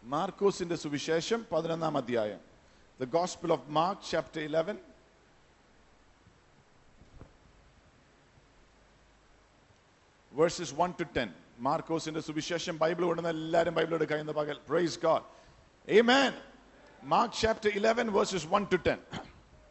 മാർക്കോസിന്റെ സുവിശേഷം പതിനൊന്നാം അധ്യായം the gospel of Mark chapter eleven verses one to ten മാർക്കോസിന്റെ സുവിശേഷം ബൈബിൾ കൊണ്ടുവന്ന എല്ലാവരും ബൈബിൾ എടുക്കുക ഇന്ന് പകൽ praise God Amen. Mark chapter 11 verses 1 to 10.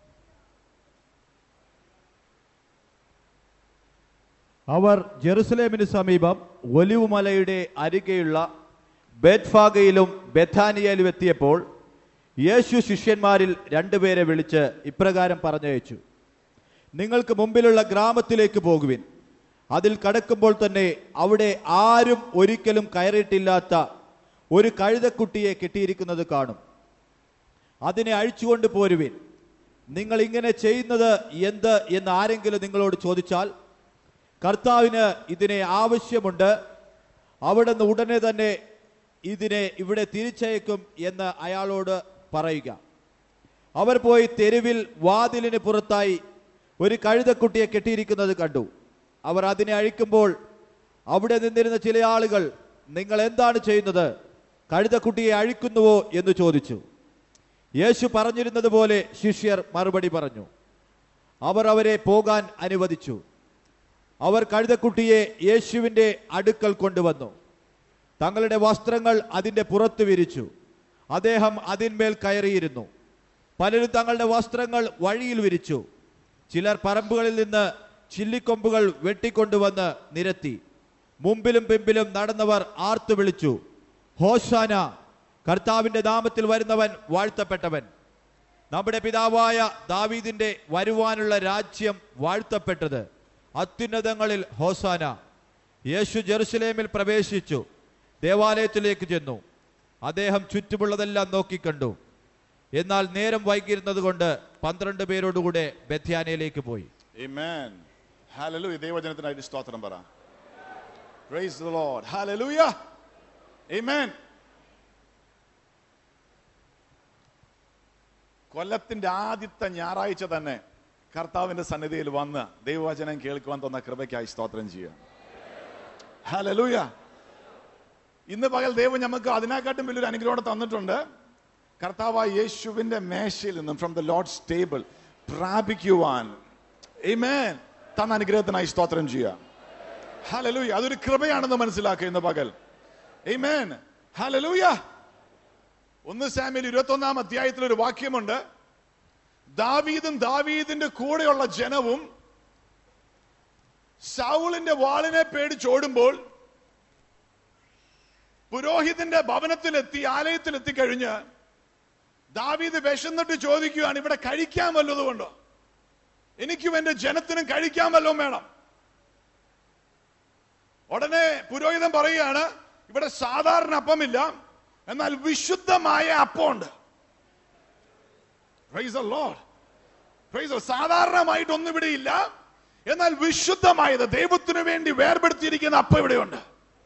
അവർ ജെറുസലേമിന് സമീപം ഒലിവ് മലയുടെ അരികെയുള്ള ബേത്ഫാഗയിലും ബെഥാനിയയിലും എത്തിയപ്പോൾ യേശു ശിഷ്യന്മാരിൽ രണ്ടുപേരെ വിളിച്ച് ഇപ്രകാരം പറഞ്ഞയച്ചു നിങ്ങൾക്ക് മുമ്പിലുള്ള ഗ്രാമത്തിലേക്ക് പോകുവിൻ അതിൽ കടക്കുമ്പോൾ തന്നെ അവിടെ ആരും ഒരിക്കലും കയറിയിട്ടില്ലാത്ത ഒരു കഴുതക്കുട്ടിയെ കെട്ടിയിരിക്കുന്നത് കാണും അതിനെ അഴിച്ചുകൊണ്ട് പോരുവിൻ നിങ്ങൾ ഇങ്ങനെ ചെയ്യുന്നത് എന്ത് എന്ന് ആരെങ്കിലും നിങ്ങളോട് ചോദിച്ചാൽ കർത്താവിന് ഇതിനെ ആവശ്യമുണ്ട് അവിടുന്ന് ഉടനെ തന്നെ ഇതിനെ ഇവിടെ തിരിച്ചയക്കും എന്ന് അയാളോട് പറയുക അവർ പോയി തെരുവിൽ വാതിലിന് പുറത്തായി ഒരു കഴുതക്കുട്ടിയെ കെട്ടിയിരിക്കുന്നത് കണ്ടു അവർ അതിനെ അഴിക്കുമ്പോൾ അവിടെ നിന്നിരുന്ന ചില ആളുകൾ നിങ്ങൾ എന്താണ് ചെയ്യുന്നത് കഴുതക്കുട്ടിയെ അഴിക്കുന്നുവോ എന്ന് ചോദിച്ചു യേശു പറഞ്ഞിരുന്നത് പോലെ ശിഷ്യർ മറുപടി പറഞ്ഞു അവർ അവരെ പോകാൻ അനുവദിച്ചു അവർ കഴുതക്കുട്ടിയെ യേശുവിൻ്റെ അടുക്കൽ കൊണ്ടുവന്നു തങ്ങളുടെ വസ്ത്രങ്ങൾ അതിൻ്റെ പുറത്ത് വിരിച്ചു അദ്ദേഹം അതിന്മേൽ കയറിയിരുന്നു പലരും തങ്ങളുടെ വസ്ത്രങ്ങൾ വഴിയിൽ വിരിച്ചു ചിലർ പറമ്പുകളിൽ നിന്ന് ചില്ലിക്കൊമ്പുകൾ വെട്ടിക്കൊണ്ടുവന്ന് നിരത്തി മുമ്പിലും പിമ്പിലും നടന്നവർ ആർത്തു വിളിച്ചു ഹോശാന കർത്താവിന്റെ നാമത്തിൽ വരുന്നവൻ വാഴ്ത്തപ്പെട്ടവൻ നമ്മുടെ പിതാവായ ദാവീദിന്റെ വരുവാനുള്ള രാജ്യം വാഴ്ത്തപ്പെട്ടത് അത്യുന്നതങ്ങളിൽ ഹോസാന യേശു ജെറുസലേമിൽ പ്രവേശിച്ചു ദേവാലയത്തിലേക്ക് ചെന്നു അദ്ദേഹം ചുറ്റുമുള്ളതെല്ലാം നോക്കിക്കണ്ടു എന്നാൽ നേരം വൈകിയിരുന്നത് കൊണ്ട് പന്ത്രണ്ട് പേരോടുകൂടെ ബെത്യാനയിലേക്ക് പോയി Amen. Hallelujah. ദൈവജനത്തിനായിട്ട് സ്തോത്രം പറ Praise the Lord. Hallelujah. Amen. കൊല്ലത്തിന്റെ ആദ്യത്തെ ഞായറാഴ്ച തന്നെ കർത്താവിന്റെ സന്നിധിയിൽ വന്ന് ദൈവവചനം കേൾക്കുവാൻ തന്ന കൃപയ്ക്കായി സ്തോത്രം ചെയ്യുക ഹലലൂയ ഇന്ന് പകൽ ദൈവം നമുക്ക് അതിനെക്കാട്ടും വലിയൊരു അനുഗ്രഹം തന്നിട്ടുണ്ട് കർത്താവായ യേശുവിന്റെ മേശയിൽ നിന്നും ഫ്രം ദ ലോഡ്സ് ടേബിൾ പ്രാപിക്കുവാൻ Amen. തന്ന അനുഗ്രഹത്തിനായി സ്തോത്രം ചെയ്യുക ഹലലൂയ അതൊരു കൃപയാണെന്ന് മനസ്സിലാക്കുക ഇന്ന് പകൽ Amen. ഹലലൂയ ഒന്ന് സാമ്യൽ ഇരുപത്തി ഒന്നാം അധ്യായത്തിൽ ഒരു വാക്യമുണ്ട് ദാവീദും ദാവീദിന്റെ കൂടെയുള്ള ജനവും സൗളിന്റെ വാളിനെ പേടിച്ചോടുമ്പോൾ പുരോഹിതന്റെ ഭവനത്തിലെത്തി ആലയത്തിലെത്തി കഴിഞ്ഞ് ദാവീദ് വിശന്നിട്ട് ചോദിക്കുകയാണ് ഇവിടെ കഴിക്കാൻ വല്ലതുകൊണ്ടോ എനിക്കും എന്റെ ജനത്തിനും കഴിക്കാൻ വല്ലതും വേണം ഉടനെ പുരോഹിതൻ പറയുകയാണ് ഇവിടെ സാധാരണ അപ്പമില്ല എന്നാൽ വിശുദ്ധമായ അപ്പമുണ്ട് Praise the Lord. Praise the Lord. സാധാരണമായിട്ടൊന്നും ഇവിടെ ഇല്ല എന്നാൽ വിശുദ്ധമായത് ദൈവത്തിനു വേണ്ടി വേർപെടുത്തിയിരിക്കുന്ന അപ്പം ഇവിടെയുണ്ട്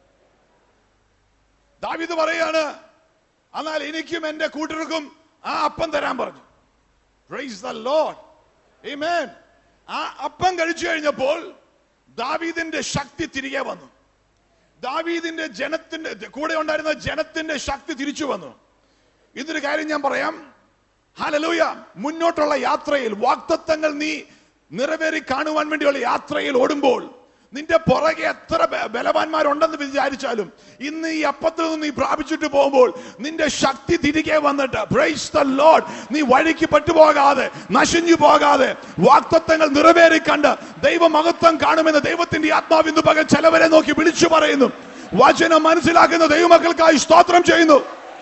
ദാവിദ് പറയാണ് എന്നാൽ എനിക്കും എന്റെ കൂട്ടർക്കും ആ അപ്പം തരാൻ പറഞ്ഞു പ്രൈസ് ദ ലോർഡ് Amen. ആ അപ്പം കഴിച്ചു കഴിഞ്ഞപ്പോൾ ദാവീദിന്റെ ശക്തി തിരികെ വന്നു ദാവീദിന്റെ ജനത്തിന്റെ കൂടെ ഉണ്ടായിരുന്ന ജനത്തിന്റെ ശക്തി തിരിച്ചു വന്നു ഇതൊരു കാര്യം ഞാൻ പറയാം ഹലലൂയ മുന്നോട്ടുള്ള യാത്രയിൽ വാക്തത്വങ്ങൾ നീ നിറവേറി കാണുവാൻ വേണ്ടിയുള്ള യാത്രയിൽ ഓടുമ്പോൾ നിന്റെ പുറകെ എത്ര ബ- ബലവാന്മാരുണ്ടെന്ന് വിചാരിച്ചാലും ഇന്ന് ഈ അപ്പത്തിൽ നിന്ന് നീ പ്രാപിച്ചിട്ട് പോകുമ്പോൾ നിന്റെ ശക്തി തിരികെ വന്നിട്ട് പ്രൈസ് ദ ലോഡ് നീ വഴിക്ക് പെട്ടുപോകാതെ നശിഞ്ഞു പോകാതെ വാക്തത്വങ്ങൾ നിറവേറി കണ്ട് ദൈവമഹത്വം കാണുമെന്ന് ദൈവത്തിന്റെ ആത്മാവ് ഇന്ന് പകൽ ചിലവരെ നോക്കി വിളിച്ചു പറയുന്നു വചനം മനസ്സിലാക്കുന്ന ദൈവമക്കൾക്കായി സ്തോത്രം ചെയ്യുന്നു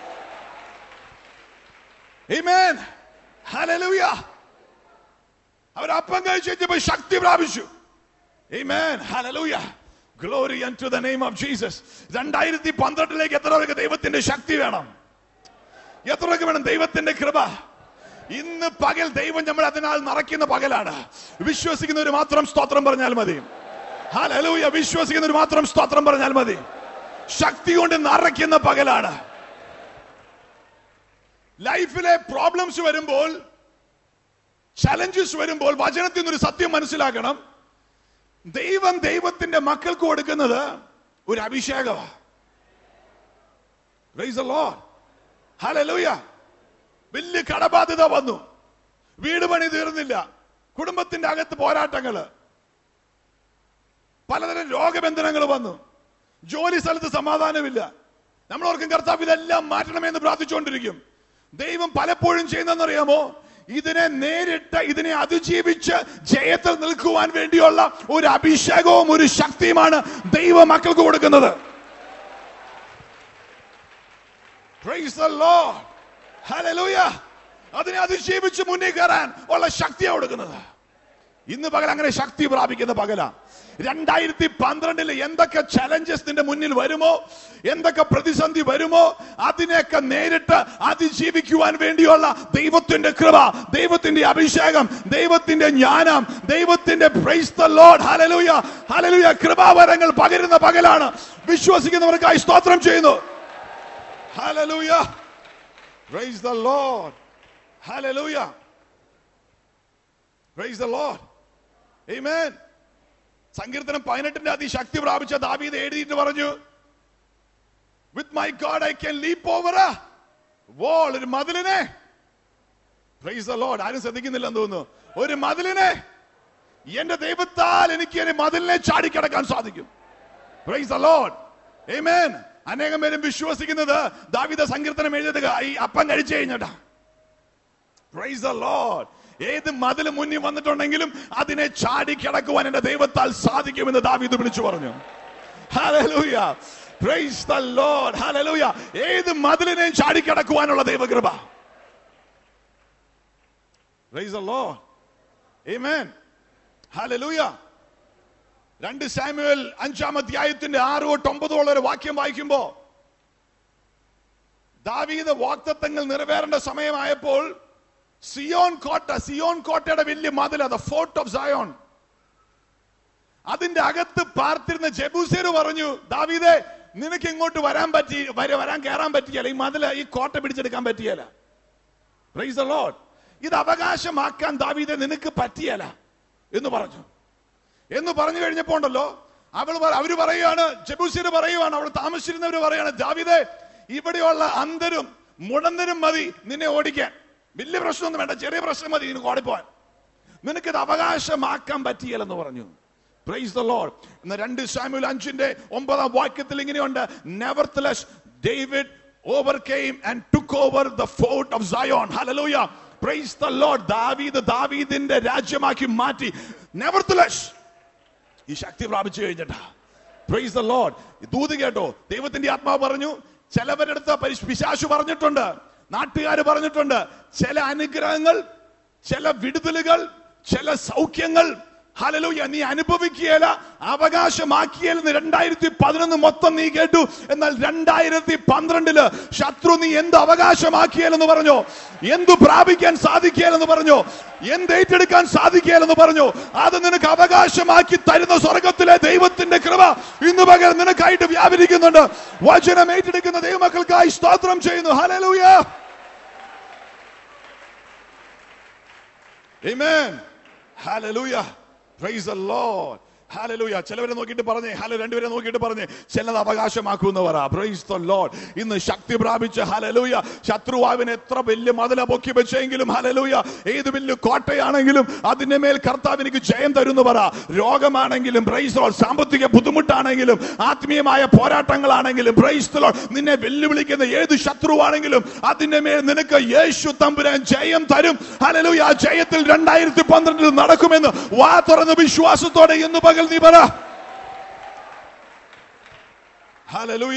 Amen. Hallelujah. അവർ അപ്പം കഴിച്ചു കഴിഞ്ഞപ്പോൾ ശക്തി പ്രാപിച്ചു Amen. Hallelujah. Glory unto the name of Jesus. രണ്ടായിരത്തി പന്ത്രണ്ടിലേക്ക് എത്ര പേർക്ക് ദൈവത്തിന്റെ ശക്തി വേണം എത്ര പേർക്ക് വേണം ദൈവത്തിന്റെ കൃപ ഇന്ന് പകൽ ദൈവം നമ്മൾ അതിനാൽ നിറയ്ക്കുന്ന പകലാണ് വിശ്വസിക്കുന്നവർ മാത്രം സ്തോത്രം പറഞ്ഞാൽ മതി ഹലലൂയ വിശ്വസിക്കുന്നവർ മാത്രം സ്തോത്രം പറഞ്ഞാൽ മതി ശക്തി കൊണ്ട് നിറയ്ക്കുന്ന പകലാണ് ലൈഫിലെ പ്രോബ്ലംസ് വരുമ്പോൾ ചലഞ്ചസ് വരുമ്പോൾ വചനത്തിൽ നിന്നൊരു സത്യം മനസ്സിലാക്കണം ദൈവം ദൈവത്തിന്റെ മക്കൾക്ക് കൊടുക്കുന്നത് ഒരു അഭിഷേകമാണ് Praise the Lord. ഹലലൂയ വലിയ കടബാധ്യത വന്നു വീട് പണി തീർന്നില്ല കുടുംബത്തിന്റെ അകത്ത് പോരാട്ടങ്ങള് പലതരം രോഗബന്ധനങ്ങൾ വന്നു ജോലി സ്ഥലത്ത് സമാധാനമില്ല നമ്മൾ ഓർക്കും കർത്താവ് ഇതെല്ലാം മാറ്റണമെന്ന് പ്രാർത്ഥിച്ചുകൊണ്ടിരിക്കും ദൈവം പലപ്പോഴും ചെയ്യുന്നതെന്നറിയാമോ ഇതിനെ നേരിട്ട് ഇതിനെ അതിജീവിച്ച് ജയത്തിൽ നിൽക്കുവാൻ വേണ്ടിയുള്ള ഒരു അഭിഷേകവും ഒരു ശക്തിയുമാണ് ദൈവ മക്കൾക്ക് കൊടുക്കുന്നത് Praise the Lord. Hallelujah. അതിനെ അതിജീവിച്ച് മുന്നിൽ കയറാൻ ഉള്ള ശക്തിയാണ് കൊടുക്കുന്നത് ഇന്ന് പകൽ അങ്ങനെ ശക്തി പ്രാപിക്കുന്ന പകലാ രണ്ടായിരത്തി പന്ത്രണ്ടിൽ എന്തൊക്കെ ചലഞ്ചസ് നിന്റെ മുന്നിൽ വരുമോ എന്തൊക്കെ പ്രതിസന്ധി വരുമോ അതിനെയൊക്കെ നേരിട്ട് അതിജീവിക്കുവാൻ വേണ്ടിയുള്ള ദൈവത്തിന്റെ കൃപ ദൈവത്തിന്റെ അഭിഷേകം ദൈവത്തിന്റെ ജ്ഞാനം ദൈവത്തിന്റെ praise the Lord hallelujah hallelujah കൃപാവരങ്ങൾ പകരുന്ന പകലാണ് വിശ്വസിക്കുന്നവർക്കായി സ്തോത്രം ചെയ്യുന്നു hallelujah praise the Lord hallelujah praise the Lord Amen. സങ്കീർത്തനം പതിനെട്ടിന്റെ അതിശക്തി പ്രാപിച്ച ദാവീദ് എഴുതിയിട്ട് പറഞ്ഞു with my God I can leap over wall ഒരു മതിലിനെ പ്രൈസ് ദ ലോർഡ് ആരും ശ്രദ്ധിക്കുന്നില്ലെന്ന് തോന്നുന്നു ഒരു മതിലിനെ എന്റെ ദൈവത്താൽ എനിക്ക് ഒരു മതിലിനെ ചാടിക്കടക്കാൻ സാധിക്കും പ്രൈസ് ദ ലോർഡ് Amen. അനേകം പേരും വിശ്വസിക്കുന്നത് ദാവീദ സങ്കീർത്തനം എഴുതിയത് ഈ അപ്പം കഴിച്ചു കഴിഞ്ഞിട്ടാ പ്രൈസ് ദ ലോർഡ് ഏത് മതിൽ മുന്നിൽ വന്നിട്ടുണ്ടെങ്കിലും അതിനെ ചാടിക്കിടക്കുവാൻ എന്റെ ദൈവത്താൽ സാധിക്കുമെന്ന് ദാവീദ് വിളിച്ചു പറഞ്ഞു hallelujah praise the Lord hallelujah ഏത് മതിലിനെയും ചാടിക്കിടക്കുവാനുള്ള ദൈവകൃപ praise the Lord amen hallelujah രണ്ട് സാമുവൽ അഞ്ചാം അധ്യായത്തിന്റെ ആറ് തൊട്ട് ഒമ്പതോളം ഒരു വാക്യം വായിക്കുമ്പോ ദാവീദ് വാക്തത്വങ്ങൾ നിറവേറേണ്ട സമയമായപ്പോൾ സിയോൻ കോട്ട സിയോൻ കോട്ടയുടെ വലിയ മതിൽ അത് ഫോർട്ട് ഓഫ് സയോൺ അതിന്റെ അകത്ത് പാർത്തിരുന്ന ജബൂസേർ പറഞ്ഞു ദാവീദേ നിനക്ക് ഇങ്ങോട്ട് വരാൻ പറ്റി വര- വരാൻ കയറാൻ പറ്റിയല്ല ഈ മതിൽ ഈ കോട്ട പിടിച്ചെടുക്കാൻ പറ്റിയല്ല പ്രൈസ് ദ ലോർഡ് ഇത് അവകാശമാക്കാൻ ദാവീദെ നിനക്ക് പറ്റിയല്ല എന്ന് പറഞ്ഞു എന്ന് പറഞ്ഞു കഴിഞ്ഞപ്പോ ഉണ്ടല്ലോ അവൾ പറ- അവര് പറയുകയാണ് ജബൂസിന് പറയുവാണ് അവൾ താമസിച്ചിരുന്നവര് പറയാണ് ദാവിദേ ഇവിടെയുള്ള അന്തരും മുടന്തരും മതി നിന്നെ ഓടിക്കാൻ വലിയ പ്രശ്നമൊന്നും വേണ്ട ചെറിയ പ്രശ്നം മതി നിനക്ക് ഓടിപ്പോവാൻ നിനക്കിത് അവകാശമാക്കാൻ പറ്റിയല്ലെന്ന് പറഞ്ഞു പ്രൈസ് ദ ലോർഡ് എന്ന രണ്ട് സാമുൽ അഞ്ചിന്റെ ഒമ്പതാം വാക്യത്തിൽ ഇങ്ങനെയുണ്ട് nevertheless David overcame and took over the fort of Zion. Hallelujah. Praise the Lord. ദാവീദ് ദാവീദിന്റെ രാജ്യമാക്കി മാറ്റി നെവർത്തലസ് ഈ ശക്തി പ്രാപിച്ചു കഴിഞ്ഞിട്ടാ പ്രൈസ് ദ ലോർഡ് ദൂത് കേട്ടോ ദൈവത്തിന്റെ ആത്മാവ് പറഞ്ഞു ചിലവരുടെ അടുത്ത് പരിശ്- പിശാശു പറഞ്ഞിട്ടുണ്ട് നാട്ടുകാർ പറഞ്ഞിട്ടുണ്ട് ചില അനുഗ്രഹങ്ങൾ ചില വിടുതലുകൾ ചില സൗഖ്യങ്ങൾ ഹലലൂയ നീ അനുഭവിക്കുകയല്ല അവകാശമാക്കിയെന്ന് രണ്ടായിരത്തി പതിനൊന്ന് മൊത്തം നീ കേട്ടു എന്നാൽ രണ്ടായിരത്തി പന്ത്രണ്ടില് ശത്രു നീ എന്ത് അവകാശമാക്കിയാലെന്ന് പറഞ്ഞോ എന്തു പ്രാപിക്കാൻ സാധിക്കുകയെന്ന് പറഞ്ഞോ എന്ത് ഏറ്റെടുക്കാൻ സാധിക്കുകയെന്ന് പറഞ്ഞു അത് നിനക്ക് അവകാശമാക്കി തരുന്ന സ്വർഗത്തിലെ ദൈവത്തിന്റെ കൃപ ഇന്ന് പകരം നിനക്കായിട്ട് വ്യാപരിക്കുന്നുണ്ട് വചനം ഏറ്റെടുക്കുന്ന ദൈവമക്കൾക്കായി സ്തോത്രം ചെയ്യുന്നു hallelujah Amen. Hallelujah. Praise the Lord. Hallelujah ചിലവരെ നോക്കിയിട്ട് പറഞ്ഞേ ഹാല രണ്ടുപേരെ നോക്കിയിട്ട് പറഞ്ഞേ ചിലത് അവകാശമാക്കുമെന്ന് പറ പ്രൈസ് ദ ലോർഡ് ഇന്ന് ശക്തി പ്രാപിച്ച് ഹലലൂയ ശത്രുവാവിന് എത്ര വലിയ മതില പൊക്കി വെച്ചെങ്കിലും ഹലലൂയ ഏത് വലിയ കോട്ടയാണെങ്കിലും അതിന്റെ മേൽ കർത്താവ് എനിക്ക് ജയം തരുന്നു പറ രോഗമാണെങ്കിലും പ്രൈസ് ലോർഡ് സാമ്പത്തിക ബുദ്ധിമുട്ടാണെങ്കിലും ആത്മീയമായ പോരാട്ടങ്ങളാണെങ്കിലും പ്രൈസ് ലോർഡ് നിന്നെ വെല്ലുവിളിക്കുന്ന ഏത് ശത്രുവാണെങ്കിലും അതിന്റെ മേൽ നിനക്ക് യേശു തമ്പുരാൻ ജയം തരും ഹലലൂയ ആ ജയത്തിൽ രണ്ടായിരത്തി പന്ത്രണ്ടിൽ നടക്കുമെന്ന് വാ തുറന്ന് വിശ്വാസത്തോടെ ഇന്ന് പകൽ നീ പറ ഹലലൂയ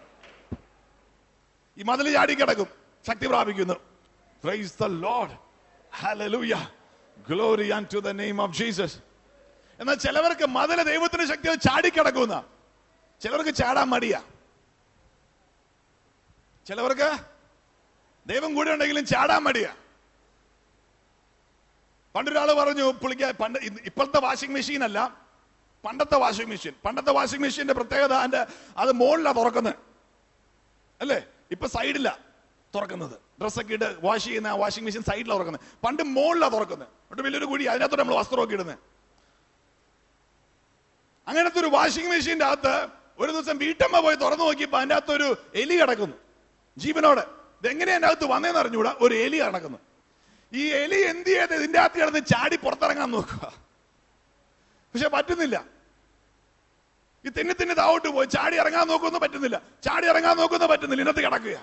ഈ മതിൽ ചാടിക്കിടക്കും ശക്തി പ്രാപിക്കുന്നു praise the Lord hallelujah glory and to the name of Jesus എന്നാൽ ചിലവർക്ക് മതിലെ ദൈവത്തിന്റെ ശക്തി ചാടിക്കിടക്കുന്ന ചിലവർക്ക് ചാടാൻ മടിയാ ചിലവർക്ക് ദൈവം കൂടെ ഉണ്ടെങ്കിലും ചാടാൻ മടിയാ പണ്ടൊരാള് പറഞ്ഞു പുള്ളിക്ക് പണ്ട് ഇന്ന് ഇപ്പോഴത്തെ വാഷിംഗ് മെഷീൻ അല്ല പണ്ടത്തെ വാഷിംഗ് മെഷീൻ പണ്ടത്തെ വാഷിംഗ് മെഷീന്റെ പ്രത്യേകത അതിന്റെ അത് മുകളിലാ തുറക്കുന്നത് അല്ലേ ഇപ്പൊ സൈഡിലാ തുറക്കുന്നത് ഡ്രസ്സൊക്കെ ഇട്ട് വാഷ് ചെയ്യുന്ന വാഷിംഗ് മെഷീൻ സൈഡിലാണ് തുറക്കുന്നത് പണ്ട് മുകളിലാണ് തുറക്കുന്നത് എന്നിട്ട് വലിയൊരു കുഴി അതിനകത്തോട്ട് നമ്മൾ വസ്ത്രമൊക്കെ ഇടുന്നത് അങ്ങനത്തെ ഒരു വാഷിംഗ് മെഷീന്റെ അകത്ത് ഒരു ദിവസം വീട്ടമ്മ പോയി തുറന്നു നോക്കിയപ്പോ അതിന്റെ അകത്ത് ഒരു എലി കിടക്കുന്നു ജീവനോടെ ഇതെങ്ങനെയാ എൻ്റെ അകത്ത് വന്നേന്ന് അറിഞ്ഞൂടാ ഒരു എലി നടക്കുന്നു ഈ എലി എന്ത് ചെയ്ത് ഇതിന്റെ അകത്ത് കിടന്ന് ചാടി പുറത്തിറങ്ങാൻ നോക്കുക പക്ഷെ പറ്റുന്നില്ല ഈ തിന്നി തിന്നി താവോട്ട് പോയി ചാടി ഇറങ്ങാൻ നോക്കുന്നു പറ്റുന്നില്ല ചാടി ഇറങ്ങാൻ നോക്കുന്നു പറ്റുന്നില്ല ഇതിനകത്ത് കിടക്കുക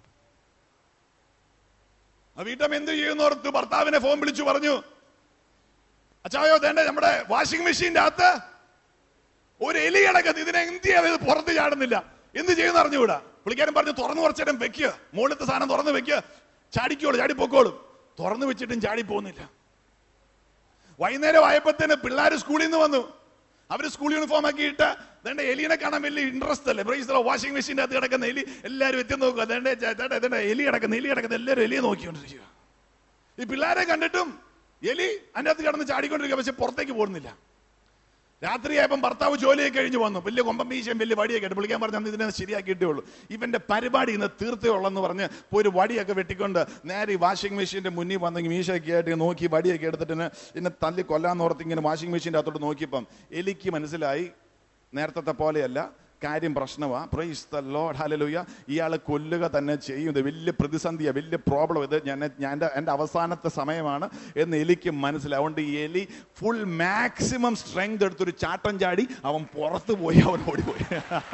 ആ വീട്ടമ്മ എന്ത് ചെയ്യുന്നോർത്ത് ഭർത്താവിനെ ഫോൺ വിളിച്ചു പറഞ്ഞു അച്ചായോ തേണ്ട നമ്മുടെ വാഷിംഗ് മെഷീന്റെ അകത്ത് ഒരു എലി കിടക്കുന്നു ഇതിനെ എന്ത് ചെയ്യാതെ ഇത് പുറത്ത് ചാടുന്നില്ല എന്ത് ചെയ്യുന്ന അറിഞ്ഞുകൂടാ പുള്ളിക്കാരൻ പറഞ്ഞു തുറന്നു കുറച്ചേരം വെക്കുക മുകളിലത്തെ സാധനം തുറന്ന് വെക്കുക ചാടിക്കോളൂ ചാടി പൊക്കോളും തുറന്നു വെച്ചിട്ടും ചാടി പോകുന്നില്ല വൈകുന്നേരം ആയപ്പോഴത്തേന് പിള്ളേർ സ്കൂളിൽ നിന്ന് വന്നു അവര് സ്കൂൾ യൂണിഫോം ഒക്കെ ഇട്ട് അതേണ്ട എലിനെ കാണാൻ വലിയ ഇൻട്രസ്റ്റ് അല്ലേ ബ്രൈസ് വാഷിംഗ് മെഷീൻ്റെ അകത്ത് കിടക്കുന്ന എലി എല്ലാവരും എത്തി നോക്കുക അതേണ്ട ചേട്ടാ ഇതേണ്ട എലി കിടക്കുന്ന എലി കിടക്കുന്ന എല്ലാവരും എലിയെ നോക്കിക്കൊണ്ടിരിക്കുക ഈ പിള്ളേരെ കണ്ടിട്ടും എലി അതിൻ്റെ അകത്ത് കിടന്ന് ചാടിക്കൊണ്ടിരിക്കുക പക്ഷെ പുറത്തേക്ക് പോകുന്നില്ല രാത്രിയായപ്പം ഭർത്താവ് ജോലിയൊക്കെ കഴിഞ്ഞ് വന്നു വലിയ കൊമ്പം വീശയും വലിയ വടിയൊക്കെ ആയിട്ട് വിളിക്കാൻ പറഞ്ഞ ഇതിനെ ശരിയാക്കിയിട്ടേ ഉള്ളൂ ഇവന്റെ പരിപാടി ഇന്ന് തീർത്തേ ഉള്ളെന്ന് പറഞ്ഞ് പോയി ഒരു വടിയൊക്കെ വെട്ടിക്കൊണ്ട് നേരെ ഈ വാഷിംഗ് മെഷീന്റെ മുന്നിൽ വന്നെങ്കിൽ മീശയൊക്കെ ആയിട്ട് നോക്കി വടിയൊക്കെ എടുത്തിട്ട് എന്നെ എന്നെ തല്ലി കൊല്ലാന്ന് ഓർത്ത് ഇങ്ങനെ വാഷിംഗ് മെഷീൻ്റെ അകത്തോട്ട് നോക്കിയപ്പം എലിക്ക് മനസ്സിലായി നേരത്തെ പോലെയല്ല കാര്യം പ്രശ്നമാണ് പ്രൈസ് ദ ലോഡ് ഹലലുയ ഇയാളെ കൊല്ലുക തന്നെ ചെയ്യും ഇത് വലിയ പ്രതിസന്ധിയാണ് വലിയ പ്രോബ്ലം ഇത് ഞാൻ ഞാൻ എൻ്റെ എൻ്റെ അവസാനത്തെ സമയമാണ് എന്ന് എലിക്ക് മനസ്സിലായി അതുകൊണ്ട് ഈ എലി ഫുൾ മാക്സിമം സ്ട്രെങ്ത് എടുത്തൊരു ചാട്ടം ചാടി അവൻ പുറത്ത് പോയി അവൻ ഓടിപ്പോയി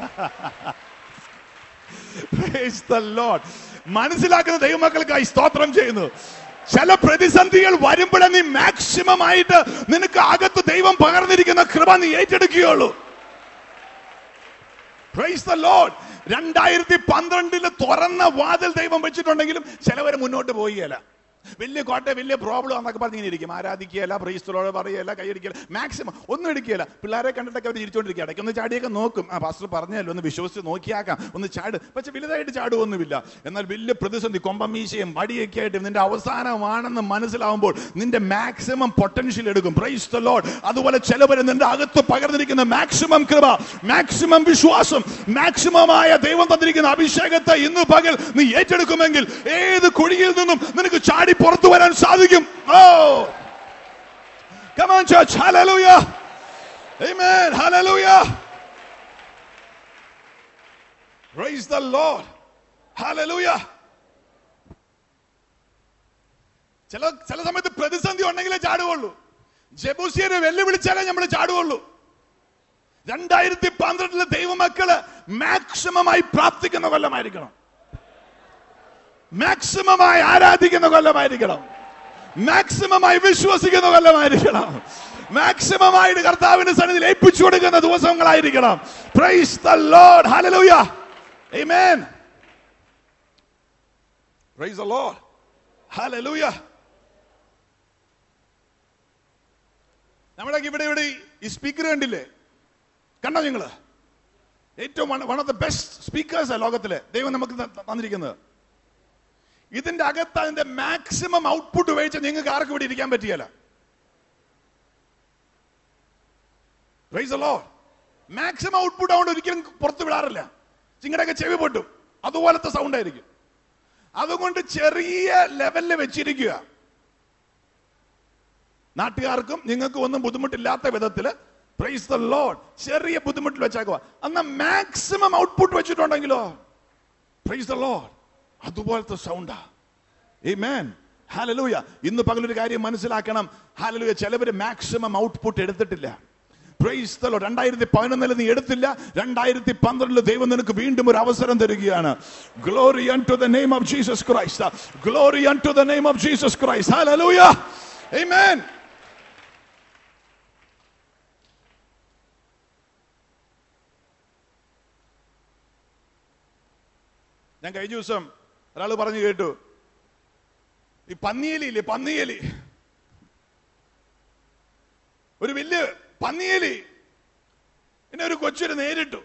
Praise the Lord. മനസ്സിലാക്കുന്ന ദൈവമക്കൾക്കായി സ്തോത്രം ചെയ്യുന്നു ചില പ്രതിസന്ധികൾ വരുമ്പോഴേ നീ മാക്സിമം ആയിട്ട് നിനക്ക് അകത്ത് ദൈവം പകർന്നിരിക്കുന്ന കൃപ നീ ഏറ്റെടുക്കുകയുള്ളൂ പ്രൈസ് ദ ലോഡ് രണ്ടായിരത്തി പന്ത്രണ്ടില് തുറന്ന വാതിൽ ദൈവം വെച്ചിട്ടുണ്ടെങ്കിലും ചിലവർ മുന്നോട്ട് പോവുകയല്ല വലിയ കോട്ട വലിയ പ്രോബ്ലം എന്നൊക്കെ പറഞ്ഞ് ഇങ്ങനെ ഇരിക്കും ആരാധിക്കുകയല്ല പ്രൈസ്തലോട് പറയുകയല്ല കൈയടിക്കല മാക്സിമം ഒന്നും എടുക്കുകയല്ല പിള്ളേരെ കണ്ടിട്ടൊക്കെ അവർ ചിരിച്ചോണ്ടിരിക്കുക ഇടയ്ക്ക് ഒന്ന് ചാടിയൊക്കെ നോക്കും ആ പാസ്റ്റർ പറഞ്ഞല്ലോ ഒന്ന് വിശ്വസിച്ച് നോക്കിയാക്കാം ഒന്ന് ചാട് പക്ഷെ വലുതായിട്ട് ചാടുവൊന്നുമില്ല എന്നാൽ വലിയ പ്രതിസന്ധി കൊമ്പം മീശയും വടിയൊക്കെ ആയിട്ട് നിന്റെ അവസാനമാണെന്ന് മനസ്സിലാവുമ്പോൾ നിന്റെ മാക്സിമം പൊട്ടൻഷ്യൽ എടുക്കും പ്രൈസ് ദ ലോഡ് അതുപോലെ ചിലവർ നിന്റെ അകത്ത് പകർന്നിരിക്കുന്ന മാക്സിമം കൃപ മാക്സിമം വിശ്വാസം മാക്സിമമായ ദൈവം തന്നിരിക്കുന്ന അഭിഷേകത്തെ ഇന്ന് പകൽ നീ ഏറ്റെടുക്കുമെങ്കിൽ ഏത് കുഴിയിൽ നിന്നും നിനക്ക് ചാടി പുറത്തു വരാൻ സാധിക്കും ഓ Come on, church. Hallelujah. Amen. Hallelujah. Praise the Lord. Hallelujah. ചില ചില സമയത്ത് പ്രതിസന്ധി ഉണ്ടെങ്കിലേ ചാടുകയുള്ളൂ ജബൂസിയനെ വെല്ലുവിളിച്ചാലേ നമ്മൾ ചാടുകയുള്ളൂ രണ്ടായിരത്തി പന്ത്രണ്ടില് ദൈവമക്കള് മാക്സിമമായി പ്രാർത്ഥിക്കുന്ന കൊല്ലമായിരിക്കണം മാക്സിമമായി ആരാധിക്കുന്ന കൊല്ലമായിരിക്കണം മാക്സിമമായി വിശ്വസിക്കുന്ന കൊല്ലമായിരിക്കണം മാക്സിമമായിട്ട് കർത്താവിന്റെ സന്നിധിയിൽ ഏൽപ്പിച്ചു കൊടുക്കുന്ന ദിവസങ്ങളായിരിക്കണം praise the Lord hallelujah amen praise the Lord hallelujah നമ്മുടെ ഇവിടെ ഇവിടെ ഈ സ്പീക്കർ കണ്ടില്ലേ കണ്ടോ നിങ്ങള് ഏറ്റവും one of the best speakers ലോകത്തിലെ ദൈവം നമുക്ക് ത- തന്നിരിക്കുന്നത് ഇതിന്റെ അകത്ത് അതിന്റെ മാക്സിമം ഔട്ട്പുട്ട് ഉപയോഗിച്ച് നിങ്ങൾക്ക് ആർക്കും ഇവിടെ ഇരിക്കാൻ പറ്റിയല്ല മാക്സിമം ഔട്ട്പുട്ട് അതുകൊണ്ട് ഒരിക്കലും പുറത്ത് വിടാറില്ല ചിങ്ങടൊക്കെ ചെവി പൊട്ടും അതുപോലത്തെ സൗണ്ട് ആയിരിക്കും അതുകൊണ്ട് ചെറിയ ലെവലിൽ വെച്ചിരിക്കുക നാട്ടുകാർക്കും നിങ്ങൾക്കും ഒന്നും ബുദ്ധിമുട്ടില്ലാത്ത വിധത്തില് പ്രൈസ് ദ ലോഡ് ചെറിയ ബുദ്ധിമുട്ടിൽ വെച്ചേക്കുക എന്നാൽ മാക്സിമം ഔട്ട്പുട്ട് വെച്ചിട്ടുണ്ടെങ്കിലോ പ്രൈസ് ദ ലോഡ് അതുപോലത്തെ സൗണ്ടാ Amen. ഹല്ലേലൂയ ഇന്ന് പകലൊരു കാര്യം മനസ്സിലാക്കണം ഹല്ലേലൂയ ചിലവര് മാക്സിമം ഔട്ട്പുട്ട് എടുത്തിട്ടില്ല പ്രൈസ് ദ ലോർഡ് രണ്ടായിരത്തി പതിനൊന്നിൽ നീ എടുത്തില്ല രണ്ടായിരത്തി പന്ത്രണ്ടില് ദൈവം നിനക്ക് വീണ്ടും ഒരു അവസരം തരികയാണ് glory unto the name of Jesus Christ glory unto the name of Jesus Christ hallelujah amen ഞാൻ കഴിഞ്ഞ ദിവസം ഒരാൾ പറഞ്ഞു കേട്ടു ഈ പന്നിയലി ഇല്ലേ പന്നിയലി ഒരു വലിയ പന്നിയലി എന്നെ ഒരു കൊച്ചൊരു നേരിട്ടു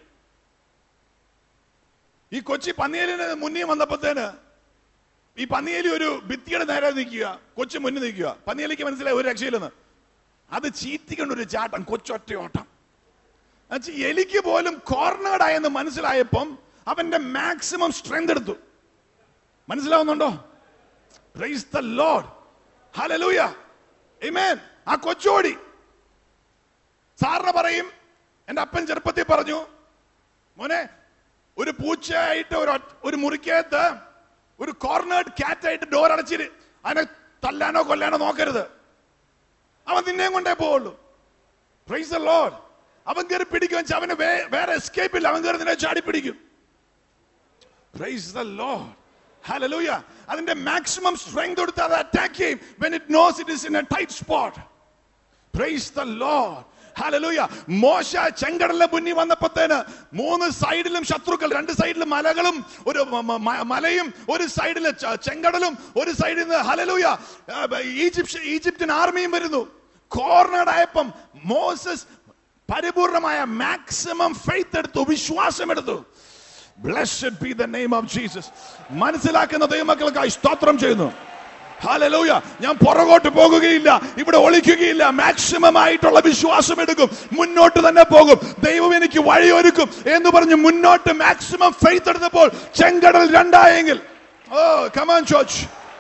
ഈ കൊച്ചി പന്നിയലിന് മുന്നിൽ വന്നപ്പോഴത്തേന് ഈ പന്നിയലി ഒരു ഭിത്തിയുടെ നേരെ നിൽക്കുക കൊച്ചു മുന്നിൽ നിൽക്കുക പന്നിയലിക്ക് മനസ്സിലായി ഒരു രക്ഷയില്ലെന്ന് അത് ചീറ്റിക്കൊണ്ട് ഒരു ചാട്ടം കൊച്ചൊറ്റ ഓട്ടം എന്നുവെച്ചാ എലിക്ക് പോലും കോർണേഡ് ആയെന്ന് മനസ്സിലായപ്പം അവന്റെ മാക്സിമം സ്ട്രെങ്ത് എടുത്തു മനസ്സിലാവുന്നുണ്ടോ praise the Lord hallelujah amen ആ കൊച്ചോടി സാറിന് പറയും എന്റെ അപ്പൻ ചെറുപ്പത്തിൽ പറഞ്ഞു മോനെ ഒരു പൂച്ചയായിട്ട് ഒരു ഒറ്റ- ഒരു മുറിക്കകത്ത് ഒരു കോർണേഡ് കാറ്റായിട്ട് ഡോർ അടച്ചിട്ട് അതിനെ തല്ലാനോ കൊല്ലാനോ നോക്കരുത് അവൻ നിന്നെയും കൊണ്ടേ പോവുള്ളൂ പ്രൈസ് ദ ലോർഡ് അവൻ കയറി പിടിക്കും വെച്ചാൽ അവന് വേ- വേറെ എസ്കേപ്പ് ഇല്ല അവൻ കയറി നിന്നെ ചാടി പിടിക്കും പ്രൈസ് ദ ലോർഡ് ഹല്ലേലൂയ അതിന്റെ മാക്സിമം സ്ട്രെങ്ത് കൊടുത്ത് അത് അറ്റാക്ക് ചെയ്യും when it knows it is in a tight spot praise the Lord hallelujah മോശ ചെങ്കടലിന്റെ മുന്നിൽ വന്നപ്പോഴത്തേന് മൂന്ന് സൈഡിലും ശത്രുക്കൾ രണ്ട് സൈഡിലും മലകളും ഒരു മ- മ- മ- മലയും ഒരു സൈഡില് ച- ചെങ്കടലും ഒരു സൈഡിൽ നിന്ന് ഹല്ലേലൂയ ഈജിപ്ഷ്യൻ ഈജിപ്ഷ്യൻ ആർമിയും വരുന്നു കോർണർഡ് ആയപ്പം മോസസ് പരിപൂർണമായ മാക്സിമം ഫെയ്ത്ത് എടുത്തു വിശ്വാസം എടുത്തു blessed be the name of Jesus മനസ്സിലാക്കുന്ന ദൈവമക്കൾക്കായി സ്തോത്രം ചെയ്യുന്നു ഹാലലൂയ ഞാൻ പുറകോട്ട് പോകുകയില്ല ഇവിടെ ഒളിക്കുകയില്ല മാക്സിമം ആയിട്ടുള്ള വിശ്വാസം എടുക്കും മുന്നോട്ട് തന്നെ പോകും ദൈവം എനിക്ക് വഴിയൊരുക്കും എന്ന് പറഞ്ഞ് മുന്നോട്ട് മാക്സിമം ഫെയ്ത്ത് എടുത്തപ്പോൾ ചെങ്കടൽ രണ്ടായെങ്കിൽ ഓ കമാൻ ചോച്ച്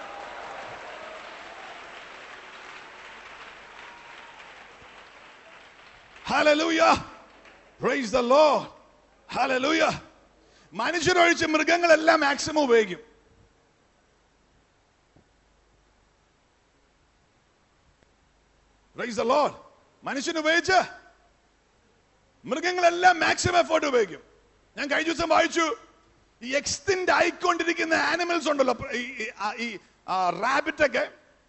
hallelujah praise the Lord hallelujah മനുഷ്യരൊഴിച്ച് മൃഗങ്ങളെല്ലാം മാക്സിമം ഉപയോഗിക്കും പ്രൈസ് ദ ലോർഡ് മനുഷ്യൻ ഉപയോഗിച്ച് മൃഗങ്ങളെല്ലാം മാക്സിമം എഫേർട്ട് ഉപയോഗിക്കും ഞാൻ കഴിഞ്ഞ ദിവസം വായിച്ചു ഈ എക്സ്റ്റെൻഡ് ആയിക്കൊണ്ടിരിക്കുന്ന ആനിമൽസ് ഉണ്ടല്ലോ ഈ- ഈ- ആ- ഈ റാബിറ്റ് ഒക്കെ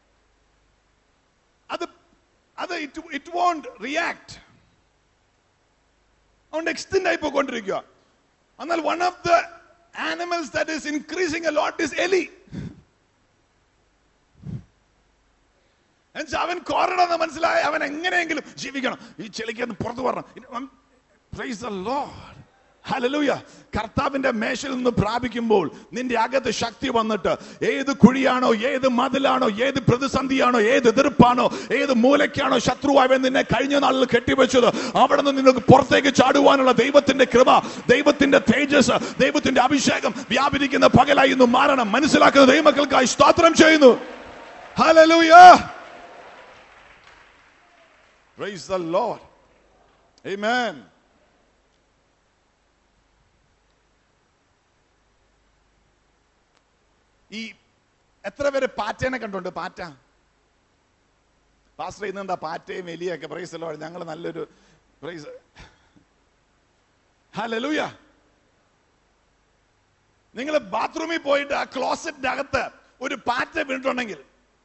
അത് അത് ഇറ്റ് ഇറ്റ് വോണ്ട് റിയാക്ട് അതുകൊണ്ട് എക്സ്റ്റെൻഡ് ആയി പോയിക്കൊണ്ടിരിക്കുക എന്നാൽ one of the animals that is increasing a lot is എലി എന്നുവെച്ചാൽ അവൻ കോരണമെന്ന് മനസ്സിലായ അവൻ എങ്ങനെയെങ്കിലും ജീവിക്കണം ഈ ചെളിക്ക് പുറത്തു വരണം പ്രൈസ് ദ ലോർഡ് ഹല്ലേലൂയ കർത്താവിന്റെ മേശയിൽ നിന്ന് പ്രാപിക്കുമ്പോൾ നിന്റെ അകത്ത് ശക്തി വന്നിട്ട് ഏത് കുഴിയാണോ ഏത് മതിലാണോ ഏത് പ്രതിസന്ധിയാണോ ഏത് എതിർപ്പാണോ ഏത് മൂലയ്ക്കാണോ ശത്രുവായവൻ നിന്നെ കഴിഞ്ഞ നാളിൽ കെട്ടിവെച്ചത് അവിടെ നിന്ന് നിനക്ക് പുറത്തേക്ക് ചാടുവാനുള്ള ദൈവത്തിന്റെ കൃപ ദൈവത്തിന്റെ തേജസ് ദൈവത്തിന്റെ അഭിഷേകം വ്യാപരിക്കുന്ന പകലായി ഇന്ന് മാറണം മനസ്സിലാക്കുന്ന ദൈവമക്കൾക്കായി സ്തോത്രം ചെയ്യുന്നു hallelujah Praise the Lord. Amen. ഈ എത്ര പേര് പാറ്റേനെ കണ്ടുണ്ട് പാറ്റ പാസ്റ്റർ ഇന്നെന്താ പാറ്റയും എലിയൊക്കെ പ്രൈസ് അല്ലോ ഞങ്ങൾ നല്ലൊരു പ്രൈസ് ഹലലൂയ നിങ്ങൾ ബാത്റൂമിൽ പോയിട്ട് ആ ക്ലോസറ്റിന്റെ അകത്ത് ഒരു പാറ്റ വീണിട്ടുണ്ടെങ്കിൽ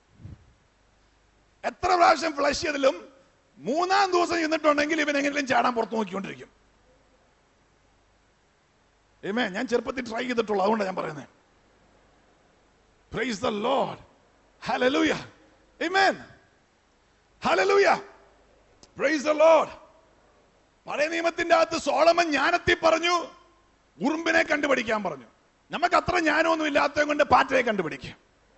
എത്ര പ്രാവശ്യം ഫ്ലഷ് ചെയ്തിലും മൂന്നാം ദിവസം ചെന്നിട്ടുണ്ടെങ്കിൽ ഇവൻ എങ്ങനെയും ചാടാൻ പുറത്ത് നോക്കിക്കൊണ്ടിരിക്കും ഏമേ ഞാൻ ചെറുപ്പത്തിൽ ട്രൈ ചെയ്തിട്ടുള്ളൂ അതുകൊണ്ടാണ് ഞാൻ പറയുന്നത് praise the Lord hallelujah amen hallelujah praise the Lord പഴയ നിയമത്തിന്റെ അകത്ത് സോളമൻ ജ്ഞാനത്തിൽ പറഞ്ഞു ഉറുമ്പിനെ കണ്ടുപിടിക്കാൻ പറഞ്ഞു നമുക്ക് അത്ര ജ്ഞാനമൊന്നും ഇല്ലാത്തത് കൊണ്ട് പാറ്റയെ കണ്ടുപിടിക്കും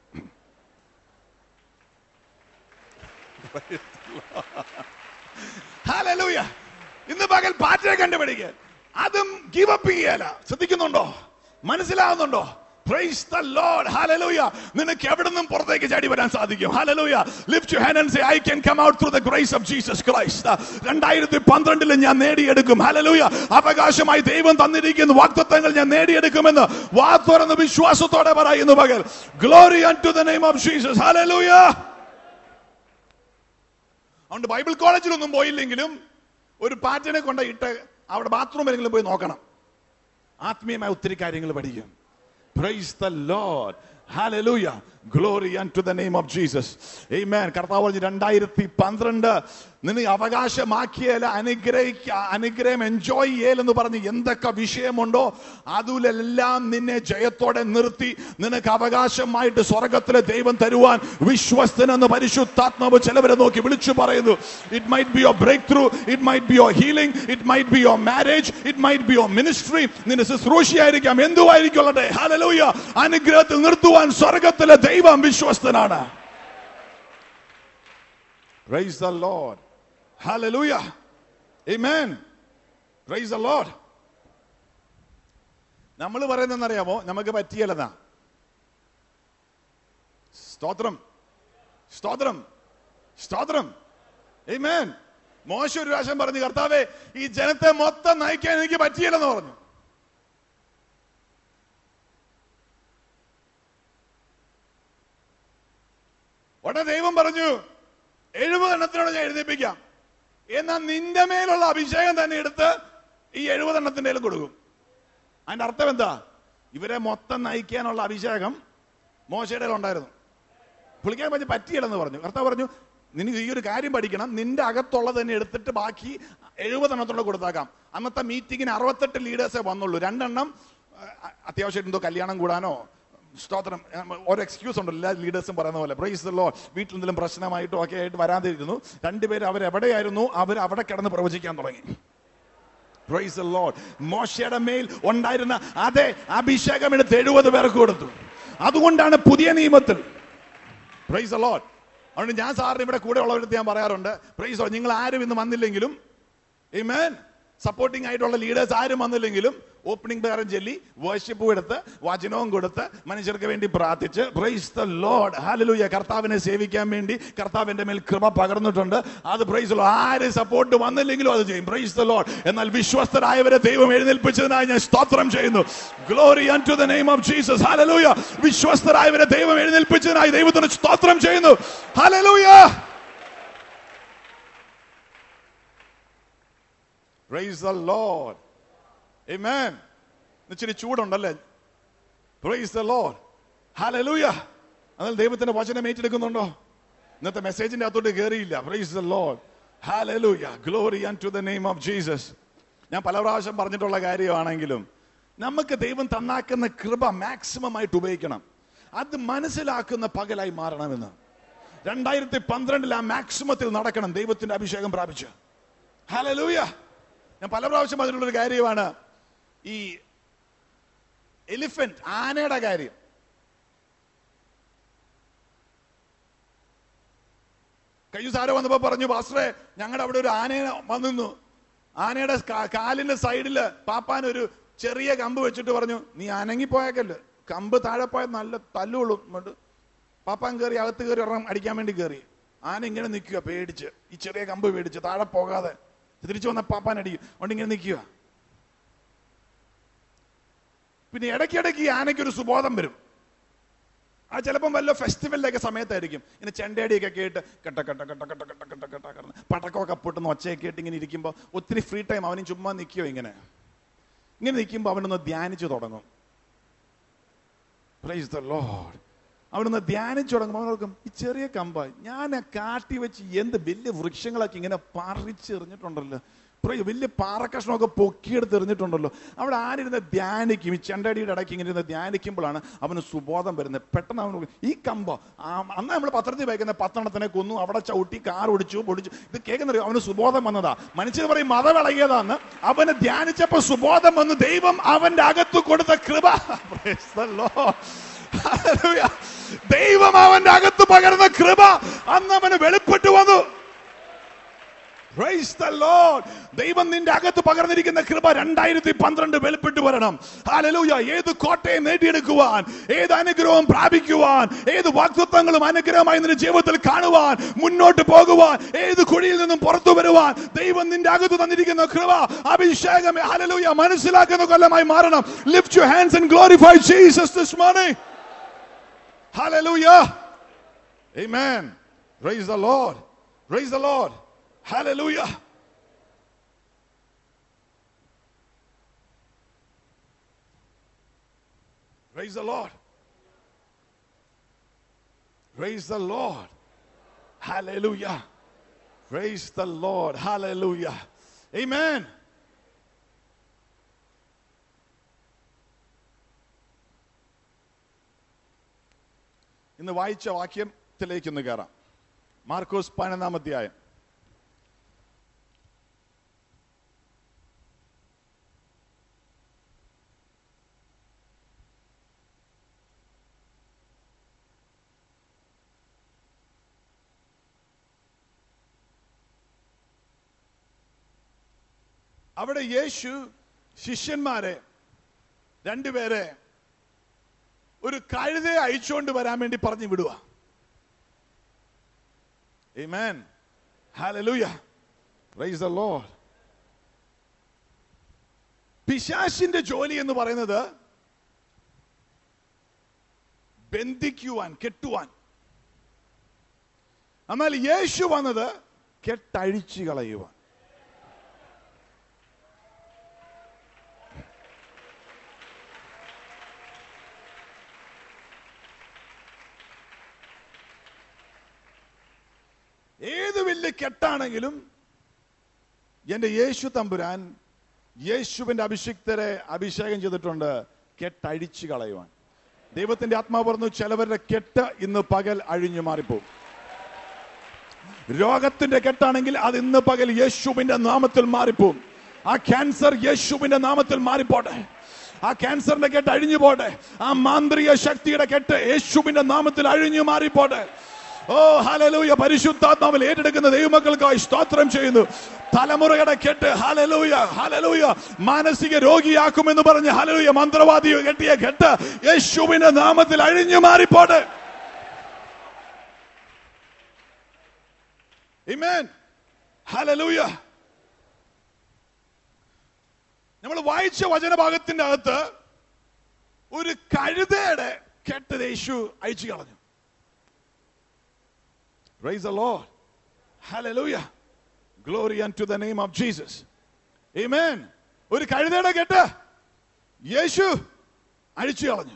ഹല്ലേലൂയ ഇന്ന് പകൽ പാറ്റയെ കണ്ടുപിടിക്കുക അതും ഗിവ് അപ്പ് ചെയ്യല ശ്രദ്ധിക്കുന്നുണ്ടോ മനസ്സിലാവുന്നുണ്ടോ പ്രൈസ് ദ ലോർഡ് ഹല്ലേലൂയ നിനക്ക് എവിടുന്നും പുറത്തേക്ക് ചാടി വരാൻ സാധിക്കും hallelujah lift you hand and say I can come out through the grace of Jesus Christ രണ്ടായിരത്തി പന്ത്രണ്ടിൽ ഞാൻ നേടിയെടുക്കും ഹല്ലേലൂയ അവകാശമായി ദൈവം തന്നിരിക്കുന്ന വാഗ്ദത്തങ്ങൾ ഞാൻ നേടിയെടുക്കുമെന്ന് വാ തുറന്ന് വിശ്വാസത്തോടെ പറയുന്നു പകൽ glory unto the name of Jesus hallelujah അതുകൊണ്ട് ബൈബിൾ കോളേജിലൊന്നും പോയില്ലെങ്കിലും ഒരു പാറ്റനെ കൊണ്ട് ഇട്ട് അവിടെ ബാത്റൂമിലെങ്കിലും പോയി നോക്കണം ആത്മീയമായ ഒത്തിരി കാര്യങ്ങൾ പഠിക്കും praise the Lord Hallelujah. Glory unto the name of Jesus. Amen. കർത്താവ് പറഞ്ഞു രണ്ടായിരത്തി പന്ത്രണ്ട് നിന്നെ അവകാശമാക്കിയാൽ അനുഗ്രഹിക്ക അനുഗ്രഹം എൻജോയ് ചെയ്യലെന്ന് പറഞ്ഞ് എന്തൊക്കെ വിഷയമുണ്ടോ അതിലെല്ലാം നിന്നെ ജയത്തോടെ നിർത്തി നിനക്ക് അവകാശമായിട്ട് സ്വർഗത്തിലെ ദൈവം തരുവാൻ വിശ്വസ്തനെന്ന് പരിശുദ്ധാത്മാവ് ചിലവരെ നോക്കി വിളിച്ചു പറയുന്നു it might be your breakthrough it might be your healing it might be your marriage it might be your ministry നിന്റെ ശുശ്രൂഷയായിരിക്കാം എന്തുമായിരിക്കൊള്ളട്ടെ ഹല്ലേലൂയ അനുഗ്രഹത്തിൽ നിർത്തുവാൻ സ്വർഗത്തിലെ ദൈവം വിശ്വസ്തനാണ് Praise the Lord. Hallelujah. Amen. Praise the Lord. നമ്മൾ പറയുന്നറിയാമോ നമുക്ക് പറ്റിയല്ലെന്നാ സ്തോത്രം സ്തോത്രം സ്തോത്രം Amen. മോശ ഒരു പ്രാവശ്യം പറഞ്ഞു കർത്താവേ ഈ ജനത്തെ മൊത്തം നയിക്കാൻ എനിക്ക് പറ്റിയില്ലെന്ന് പറഞ്ഞു ഉടനെ ദൈവം പറഞ്ഞു എഴുപത് എണ്ണത്തിനോട് ഞാൻ എഴുന്നേപ്പിക്കാം എന്നാൽ നിന്റെ മേലുള്ള അഭിഷേകം തന്നെ എടുത്ത് ഈ എഴുപത് എണ്ണത്തിന്റെ കൊടുക്കും അതിന്റെ അർത്ഥം എന്താ ഇവരെ മൊത്തം നയിക്കാനുള്ള അഭിഷേകം മോശയുടെ ഉണ്ടായിരുന്നു പുള്ളിക്കാൻ പറഞ്ഞ് പറ്റിയില്ലെന്ന് പറഞ്ഞു കർത്താവ് പറഞ്ഞു നിനക്ക് ഈ ഒരു കാര്യം പഠിക്കണം നിന്റെ അകത്തുള്ളത് തന്നെ എടുത്തിട്ട് ബാക്കി എഴുപതെണ്ണത്തോടെ കൊടുത്താക്കാം അന്നത്തെ മീറ്റിങ്ങിന് അറുപത്തെട്ട് ലീഡേഴ്സേ വന്നുള്ളൂ രണ്ടെണ്ണം അഹ് അത്യാവശ്യം എന്തോ കല്യാണം കൂടാനോ സ്തോത്രം അഹ് ഓരോ എക്സ്ക്യൂസ് ഉണ്ടല്ലോ എല്ലാ ലീഡേഴ്സും പറയുന്ന പോലെ പ്രൈസ് ലോ വീട്ടിൽ എന്തെങ്കിലും പ്രശ്നമായിട്ടോ ഒക്കെ ആയിട്ട് വരാതിരുന്നു രണ്ടുപേരും അവരെവിടെയായിരുന്നു അവർ അവിടെ കിടന്ന് പ്രവചിക്കാൻ തുടങ്ങി Praise the Lord. മോശയുടെ മേൽ ഉണ്ടായിരുന്ന അതേ അഭിഷേകം എടുത്ത് എഴുപത് പേർക്ക് കൊടുത്തു അതുകൊണ്ടാണ് പുതിയ നിയമത്തിൽ പ്രൈസ് ലോഡ് അതുകൊണ്ട് ഞാൻ സാറിന് ഇവിടെ കൂടെ ഉള്ളവരുടെ ഞാൻ പറയാറുണ്ട് പ്രൈസ് നിങ്ങൾ ആരും ഇന്ന് വന്നില്ലെങ്കിലും Amen. സപ്പോർട്ടിംഗ് ആയിട്ടുള്ള ലീഡേഴ്സ് ആരും വന്നില്ലെങ്കിലും ഓപ്പണിംഗ് പേരം ചൊല്ലി വർഷിപ്പും എടുത്ത് വചനവും കൊടുത്ത് മനുഷ്യർക്ക് വേണ്ടി പ്രാർത്ഥിച്ച് പ്രൈസ് ദ ലോഡ് ഹാലലൂയ കർത്താവിനെ സേവിക്കാൻ വേണ്ടി കർത്താവിന്റെ മേൽ കൃപ പകർന്നിട്ടുണ്ട് അത് പ്രൈസ് ലോ ആര് സപ്പോർട്ട് വന്നില്ലെങ്കിലും അത് ചെയ്യും പ്രൈസ് ദ ലോഡ് എന്നാൽ വിശ്വസ്തരായവരെ ദൈവം എഴുന്നേൽപ്പിച്ചതിനായി ഞാൻ സ്തോത്രം ചെയ്യുന്നു glory to the name of Jesus hallelujah വിശ്വസ്തരായവരെ ദൈവം എഴുന്നേൽപ്പിച്ചതിനായി ദൈവത്തിന് സ്തോത്രം ചെയ്യുന്നു hallelujah Praise the Lord. Amen. ഇച്ചിരി ചൂടുണ്ടല്ലേ പ്രൈസ് ദ ലോഡ് ഹല്ലേലൂയ എന്നാൽ ദൈവത്തിന്റെ വചനം ഏറ്റെടുക്കുന്നുണ്ടോ ഇന്നത്തെ മെസ്സേജിന്റെ അകത്തോട്ട് കയറിയില്ല praise the Lord hallelujah glory to the name of Jesus ഞാൻ പല പ്രാവശ്യം പറഞ്ഞിട്ടുള്ള കാര്യമാണെങ്കിലും നമുക്ക് ദൈവം തന്നാക്കുന്ന കൃപ മാക്സിമം ആയിട്ട് ഉപയോഗിക്കണം അത് മനസ്സിലാക്കുന്ന പകലായി മാറണമെന്ന് രണ്ടായിരത്തി പന്ത്രണ്ടിൽ ആ മാക്സിമത്തിൽ നടക്കണം ദൈവത്തിന്റെ അഭിഷേകം പ്രാപിച്ച് ഹല്ലേലൂയ ഞാൻ പല പ്രാവശ്യം പറഞ്ഞിട്ടുള്ള ഒരു കാര്യമാണ് ഈ എലിഫന്റ് ആനയുടെ കാര്യം കഴിഞ്ഞ സാറ് വന്നപ്പോ പറഞ്ഞു പാസ്റ്ററെ ഞങ്ങളുടെ അവിടെ ഒരു ആനയെ വന്നു ആനയുടെ കാ- കാലിന്റെ സൈഡില് പാപ്പാൻ ഒരു ചെറിയ കമ്പ് വെച്ചിട്ട് പറഞ്ഞു നീ അനങ്ങി പോയേക്കല്ലേ കമ്പ് താഴെ പോയാൽ നല്ല തല്ലുള്ളൂ എന്നിട്ട് പാപ്പാൻ കയറി അകത്ത് കയറി ഒരെണ്ണം അടിക്കാൻ വേണ്ടി കയറി ആന ഇങ്ങനെ നിൽക്കുക പേടിച്ച് ഈ ചെറിയ കമ്പ് പേടിച്ച് താഴെ പോകാതെ തിരിച്ചു വന്ന പാപ്പാൻ അടിക്കും അതുകൊണ്ട് ഇങ്ങനെ നിൽക്കുക പിന്നെ ഇടയ്ക്കിടയ്ക്ക് ഈ ആനയ്ക്ക് ഒരു സുബോധം വരും ആ ചിലപ്പം വല്ല ഫെസ്റ്റിവലിലൊക്കെ സമയത്തായിരിക്കും ഇങ്ങനെ ചെണ്ടയടിയൊക്കെ കേട്ട് കെട്ട കെട്ട കെട്ട കെട്ട കെട്ട കെട്ട കെട്ട കെട്ട പടക്കമൊക്കെ പൊട്ടുന്ന ഒച്ചയൊക്കെ കേട്ട് ഇങ്ങനെ ഇരിക്കുമ്പോൾ ഒത്തിരി ഫ്രീ ടൈം അവനും ചുമ്മാ നിൽക്കുമോ ഇങ്ങനെ ഇങ്ങനെ നിൽക്കുമ്പോൾ അവനൊന്ന് ധ്യാനിച്ചു തുടങ്ങും പ്രൈസ് ദ ലോഡ് അവനൊന്ന് ധ്യാനിച്ചു തുടങ്ങുമ്പോൾ അവനോർക്കും ഈ ചെറിയ കമ്പ ഞാൻ ആ കാട്ടി വെച്ച് എന്ത് വലിയ വൃക്ഷങ്ങളൊക്കെ ഇങ്ങനെ പറിച്ചെറിഞ്ഞിട്ടുണ്ടല്ലോ പ്ര- വലിയ പാറക്കഷ്ണമൊക്കെ പൊക്കിയെടുത്ത് എറിഞ്ഞിട്ടുണ്ടല്ലോ അവിടെ ആരിരുന്ന് ധ്യാനിക്കും ഈ ചെണ്ടടിയുടെ ഇടയ്ക്ക് ഇങ്ങനെ ഇരുന്ന് ധ്യാനിക്കുമ്പോഴാണ് അവന് സുബോധം വരുന്നത് പെട്ടെന്ന് അവന് ഈ കമ്പ അന്ന് നമ്മൾ പത്രത്തിൽ വായിക്കുന്ന പത്തെണ്ണത്തിനെ കൊന്നു അവിടെ ചവിട്ടി കാർ ഓടിച്ചു പൊടിച്ചു ഇത് കേൾക്കുന്ന അവന് സുബോധം വന്നതാ മനുഷ്യർ പറയും മതവിളകിയതാന്ന് അവന് ധ്യാനിച്ചപ്പോ സുബോധം വന്നു ദൈവം അവന്റെ അകത്ത് കൊടുത്ത കൃപ Praise the Lord. Hallelujah. ദൈവം അവന്റെ അകത്ത് പകർന്ന കൃപ അന്ന് അവന് വെളിപ്പെട്ടു വന്നു Praise the Lord. ദൈവം നിന്റെ അകത്ത് പകർന്നിരിക്കുന്ന കൃപ രണ്ടായിരത്തി പന്ത്രണ്ട് വെളിപ്പെട്ടു വരണം ഹാലലൂയ ഏത് കോട്ടയം നേടിയെടുക്കുവാൻ ഏത് അനുഗ്രഹവും പ്രാപിക്കുവാൻ ഏത് വാക്തത്വങ്ങളും അനുഗ്രഹമായി നിന്റെ ജീവിതത്തിൽ കാണുവാൻ മുന്നോട്ട് പോകുവാൻ ഏത് കുഴിയിൽ നിന്നും പുറത്തു വരുവാൻ ദൈവം നിന്റെ അകത്ത് തന്നിരിക്കുന്ന കൃപ അഭിഷേകം ഹാലലൂയ മനസ്സിലാക്കുന്ന കൊല്ലമായി മാറണം lift you hands and glorify Jesus this morning Hallelujah. Amen. Praise the Lord. Praise the Lord. Hallelujah. Praise the Lord. Praise the Lord. Hallelujah. Praise the Lord. Hallelujah. Amen. ഇന്ന് വായിച്ച വാക്യത്തിലേക്ക് ഒന്ന് കയറാം മാർക്കോസ് പതിനൊന്നാം അധ്യായം അവിടെ യേശു ശിഷ്യന്മാരെ രണ്ടുപേരെ ഒരു കഴുതയെ അയച്ചുകൊണ്ട് വരാൻ വേണ്ടി പറഞ്ഞു വിടുക Amen. Hallelujah. Praise the Lord. പിശാശിന്റെ ജോലി എന്ന് പറയുന്നത് ബന്ധിക്കുവാൻ കെട്ടുവാൻ എന്നാൽ യേശു വന്നത് കെട്ടഴിച്ചു കളയുവാൻ ഏത് വലിയ കെട്ടാണെങ്കിലും എന്റെ യേശു തമ്പുരാൻ യേശുവിന്റെ അഭിഷിക്തരെ അഭിഷേകം ചെയ്തിട്ടുണ്ട് കെട്ടഴിച്ചു കളയുവാൻ ദൈവത്തിന്റെ ആത്മാവ് പറഞ്ഞു ചിലവരുടെ കെട്ട് ഇന്ന് പകൽ അഴിഞ്ഞു മാറിപ്പോകും രോഗത്തിന്റെ കെട്ടാണെങ്കിൽ അത് ഇന്ന് പകൽ യേശുവിന്റെ നാമത്തിൽ മാറിപ്പോകും ആ ക്യാൻസർ യേശുവിന്റെ നാമത്തിൽ മാറിപ്പോട്ടെ ആ ക്യാൻസറിന്റെ കെട്ട് അഴിഞ്ഞു പോട്ടെ ആ മാന്ത്രിക ശക്തിയുടെ കെട്ട് യേശുവിന്റെ നാമത്തിൽ അഴിഞ്ഞു മാറിപ്പോട്ടെ ഓ ഹലലൂയ പരിശുദ്ധാത്മാവിൽ ഏറ്റെടുക്കുന്ന ദൈവമക്കൾക്കായി സ്തോത്രം ചെയ്യുന്നു തലമുറയുടെ കെട്ട് ഹലലൂയ ഹലലൂയ മാനസിക രോഗിയാക്കുമെന്ന് പറഞ്ഞ് ഹലലൂയ മന്ത്രവാദി കെട്ടിയ കെട്ട് യേശുവിന്റെ നാമത്തിൽ അഴിഞ്ഞു മാറിപ്പോട്ടെ Amen. Hallelujah. നമ്മൾ വായിച്ച വചനഭാഗത്തിന്റെ അകത്ത് ഒരു കഴുതയുടെ കെട്ട് യേശു അയച്ചു കളഞ്ഞു Praise the Lord. Hallelujah. Glory unto the name of Jesus. Amen. ഒരു കഴുതയുടെ കെട്ട് യേശു അഴിച്ചു കളഞ്ഞു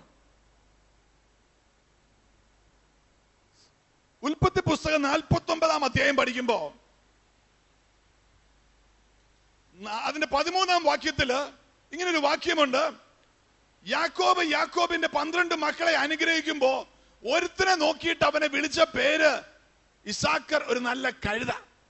ഉൽപ്പത്തി പുസ്തകം നാൽപ്പത്തി ഒമ്പതാം അധ്യായം പഠിക്കുമ്പോ ന- അതിന്റെ പതിമൂന്നാം വാക്യത്തില് ഇങ്ങനെ ഒരു വാക്യമുണ്ട് യാക്കോബ് യാക്കോബിന്റെ പന്ത്രണ്ട് മക്കളെ അനുഗ്രഹിക്കുമ്പോ ഒരുത്തനെ നോക്കിയിട്ട് അവനെ വിളിച്ച പേര് ഇസാക്കർ ഒരു നല്ല കഴുത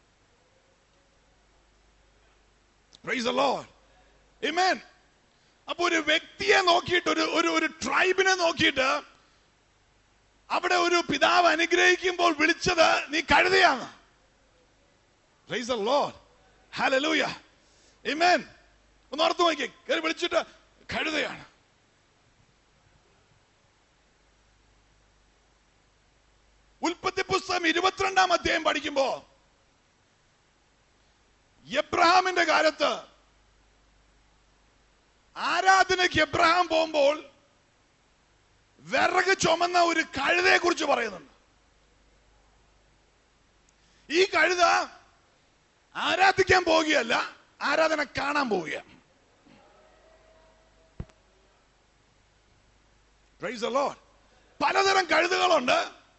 Praise the Lord. Amen. അപ്പൊ ഒരു വ്യക്തിയെ നോക്കിയിട്ട് ഒരു ഒരു ഒരു ട്രൈബിനെ നോക്കിയിട്ട് അവിടെ ഒരു പിതാവ് അനുഗ്രഹിക്കുമ്പോൾ വിളിച്ചത് നീ കഴുതയാണ് Praise the Lord. Hallelujah. Amen. ഒന്ന് ഓർത്ത് നോക്കി കയറി വിളിച്ചിട്ട് കഴുതയാണ് ഉൽപ്പത്തി പുസ്തകം ഇരുപത്തിരണ്ടാം അധ്യായം പഠിക്കുമ്പോ എബ്രഹാമിന്റെ കാലത്ത് ആരാധനയ്ക്ക് എബ്രഹാം പോകുമ്പോൾ വിറക് ചുമന്ന ഒരു കഴുതയെ കുറിച്ച് പറയുന്നുണ്ട് ഈ കഴുത ആരാധിക്കാൻ പോവുകയല്ല ആരാധന കാണാൻ പോവുക Praise the Lord. പലതരം കഴുതകളുണ്ട്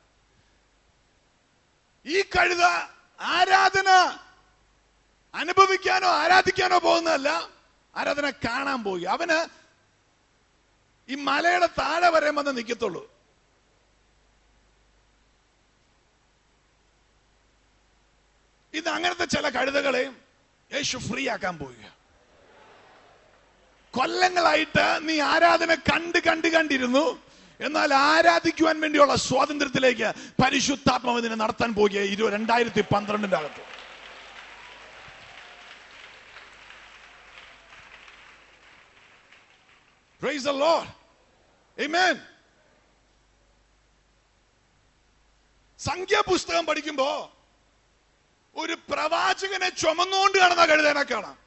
ഈ കഴുത ആരാധന അനുഭവിക്കാനോ ആരാധിക്കാനോ പോകുന്നതല്ല ആരാധന കാണാൻ പോവുക അവന് ഈ മലയുടെ താഴെ വരെ വന്ന് നിൽക്കത്തുള്ളൂ ഇത് അങ്ങനത്തെ ചില കഴുതകളെയും യേശു ഫ്രീ ആക്കാൻ പോവുക കൊല്ലങ്ങളായിട്ട് നീ ആരാധന കണ്ട് കണ്ട് കണ്ടിരുന്നു എന്നാൽ ആരാധിക്കുവാൻ വേണ്ടിയുള്ള സ്വാതന്ത്ര്യത്തിലേക്ക് പരിശുദ്ധാത്മാവ് ഇതിനെ നടത്താൻ പോവുക ഇരു രണ്ടായിരത്തി പന്ത്രണ്ടിന്റെ അകത്ത് Praise the Lord. Amen. സംഖ്യാപുസ്തകം പഠിക്കുമ്പോ ഒരു പ്രവാചകനെ ചുമന്നുകൊണ്ട് കാണുന്ന കഴുതേനെ കാണാം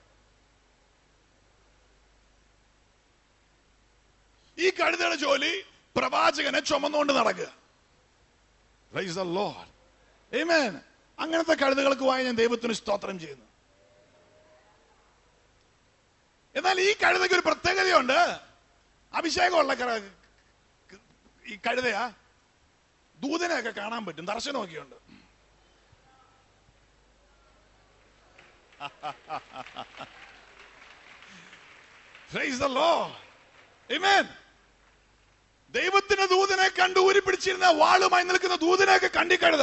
ഈ കഴുതയുടെ ജോലി പ്രവാചകനെ ചുമന്നുകൊണ്ട് നടക്കുക Praise the Lord. Amen. അങ്ങനത്തെ കഴുതകൾക്ക് വായി ഞാൻ ദൈവത്തിന് സ്തോത്രം ചെയ്യുന്നു എന്നാൽ ഈ കഴുതയ്ക്ക് ഒരു പ്രത്യേകതയുണ്ട് അഭിഷേകമുള്ള കര- ഈ കഴുതയാ ദൂതനെയൊക്കെ കാണാൻ പറ്റും ദർശനമൊക്കെയുണ്ട് Praise the Lord. Amen. ദൈവത്തിന്റെ ദൂതനെ കണ്ട് ഊരി പിടിച്ചിരുന്ന വാളുമായി നിൽക്കുന്ന ദൂതനെയൊക്കെ കണ്ടിക്കഴുത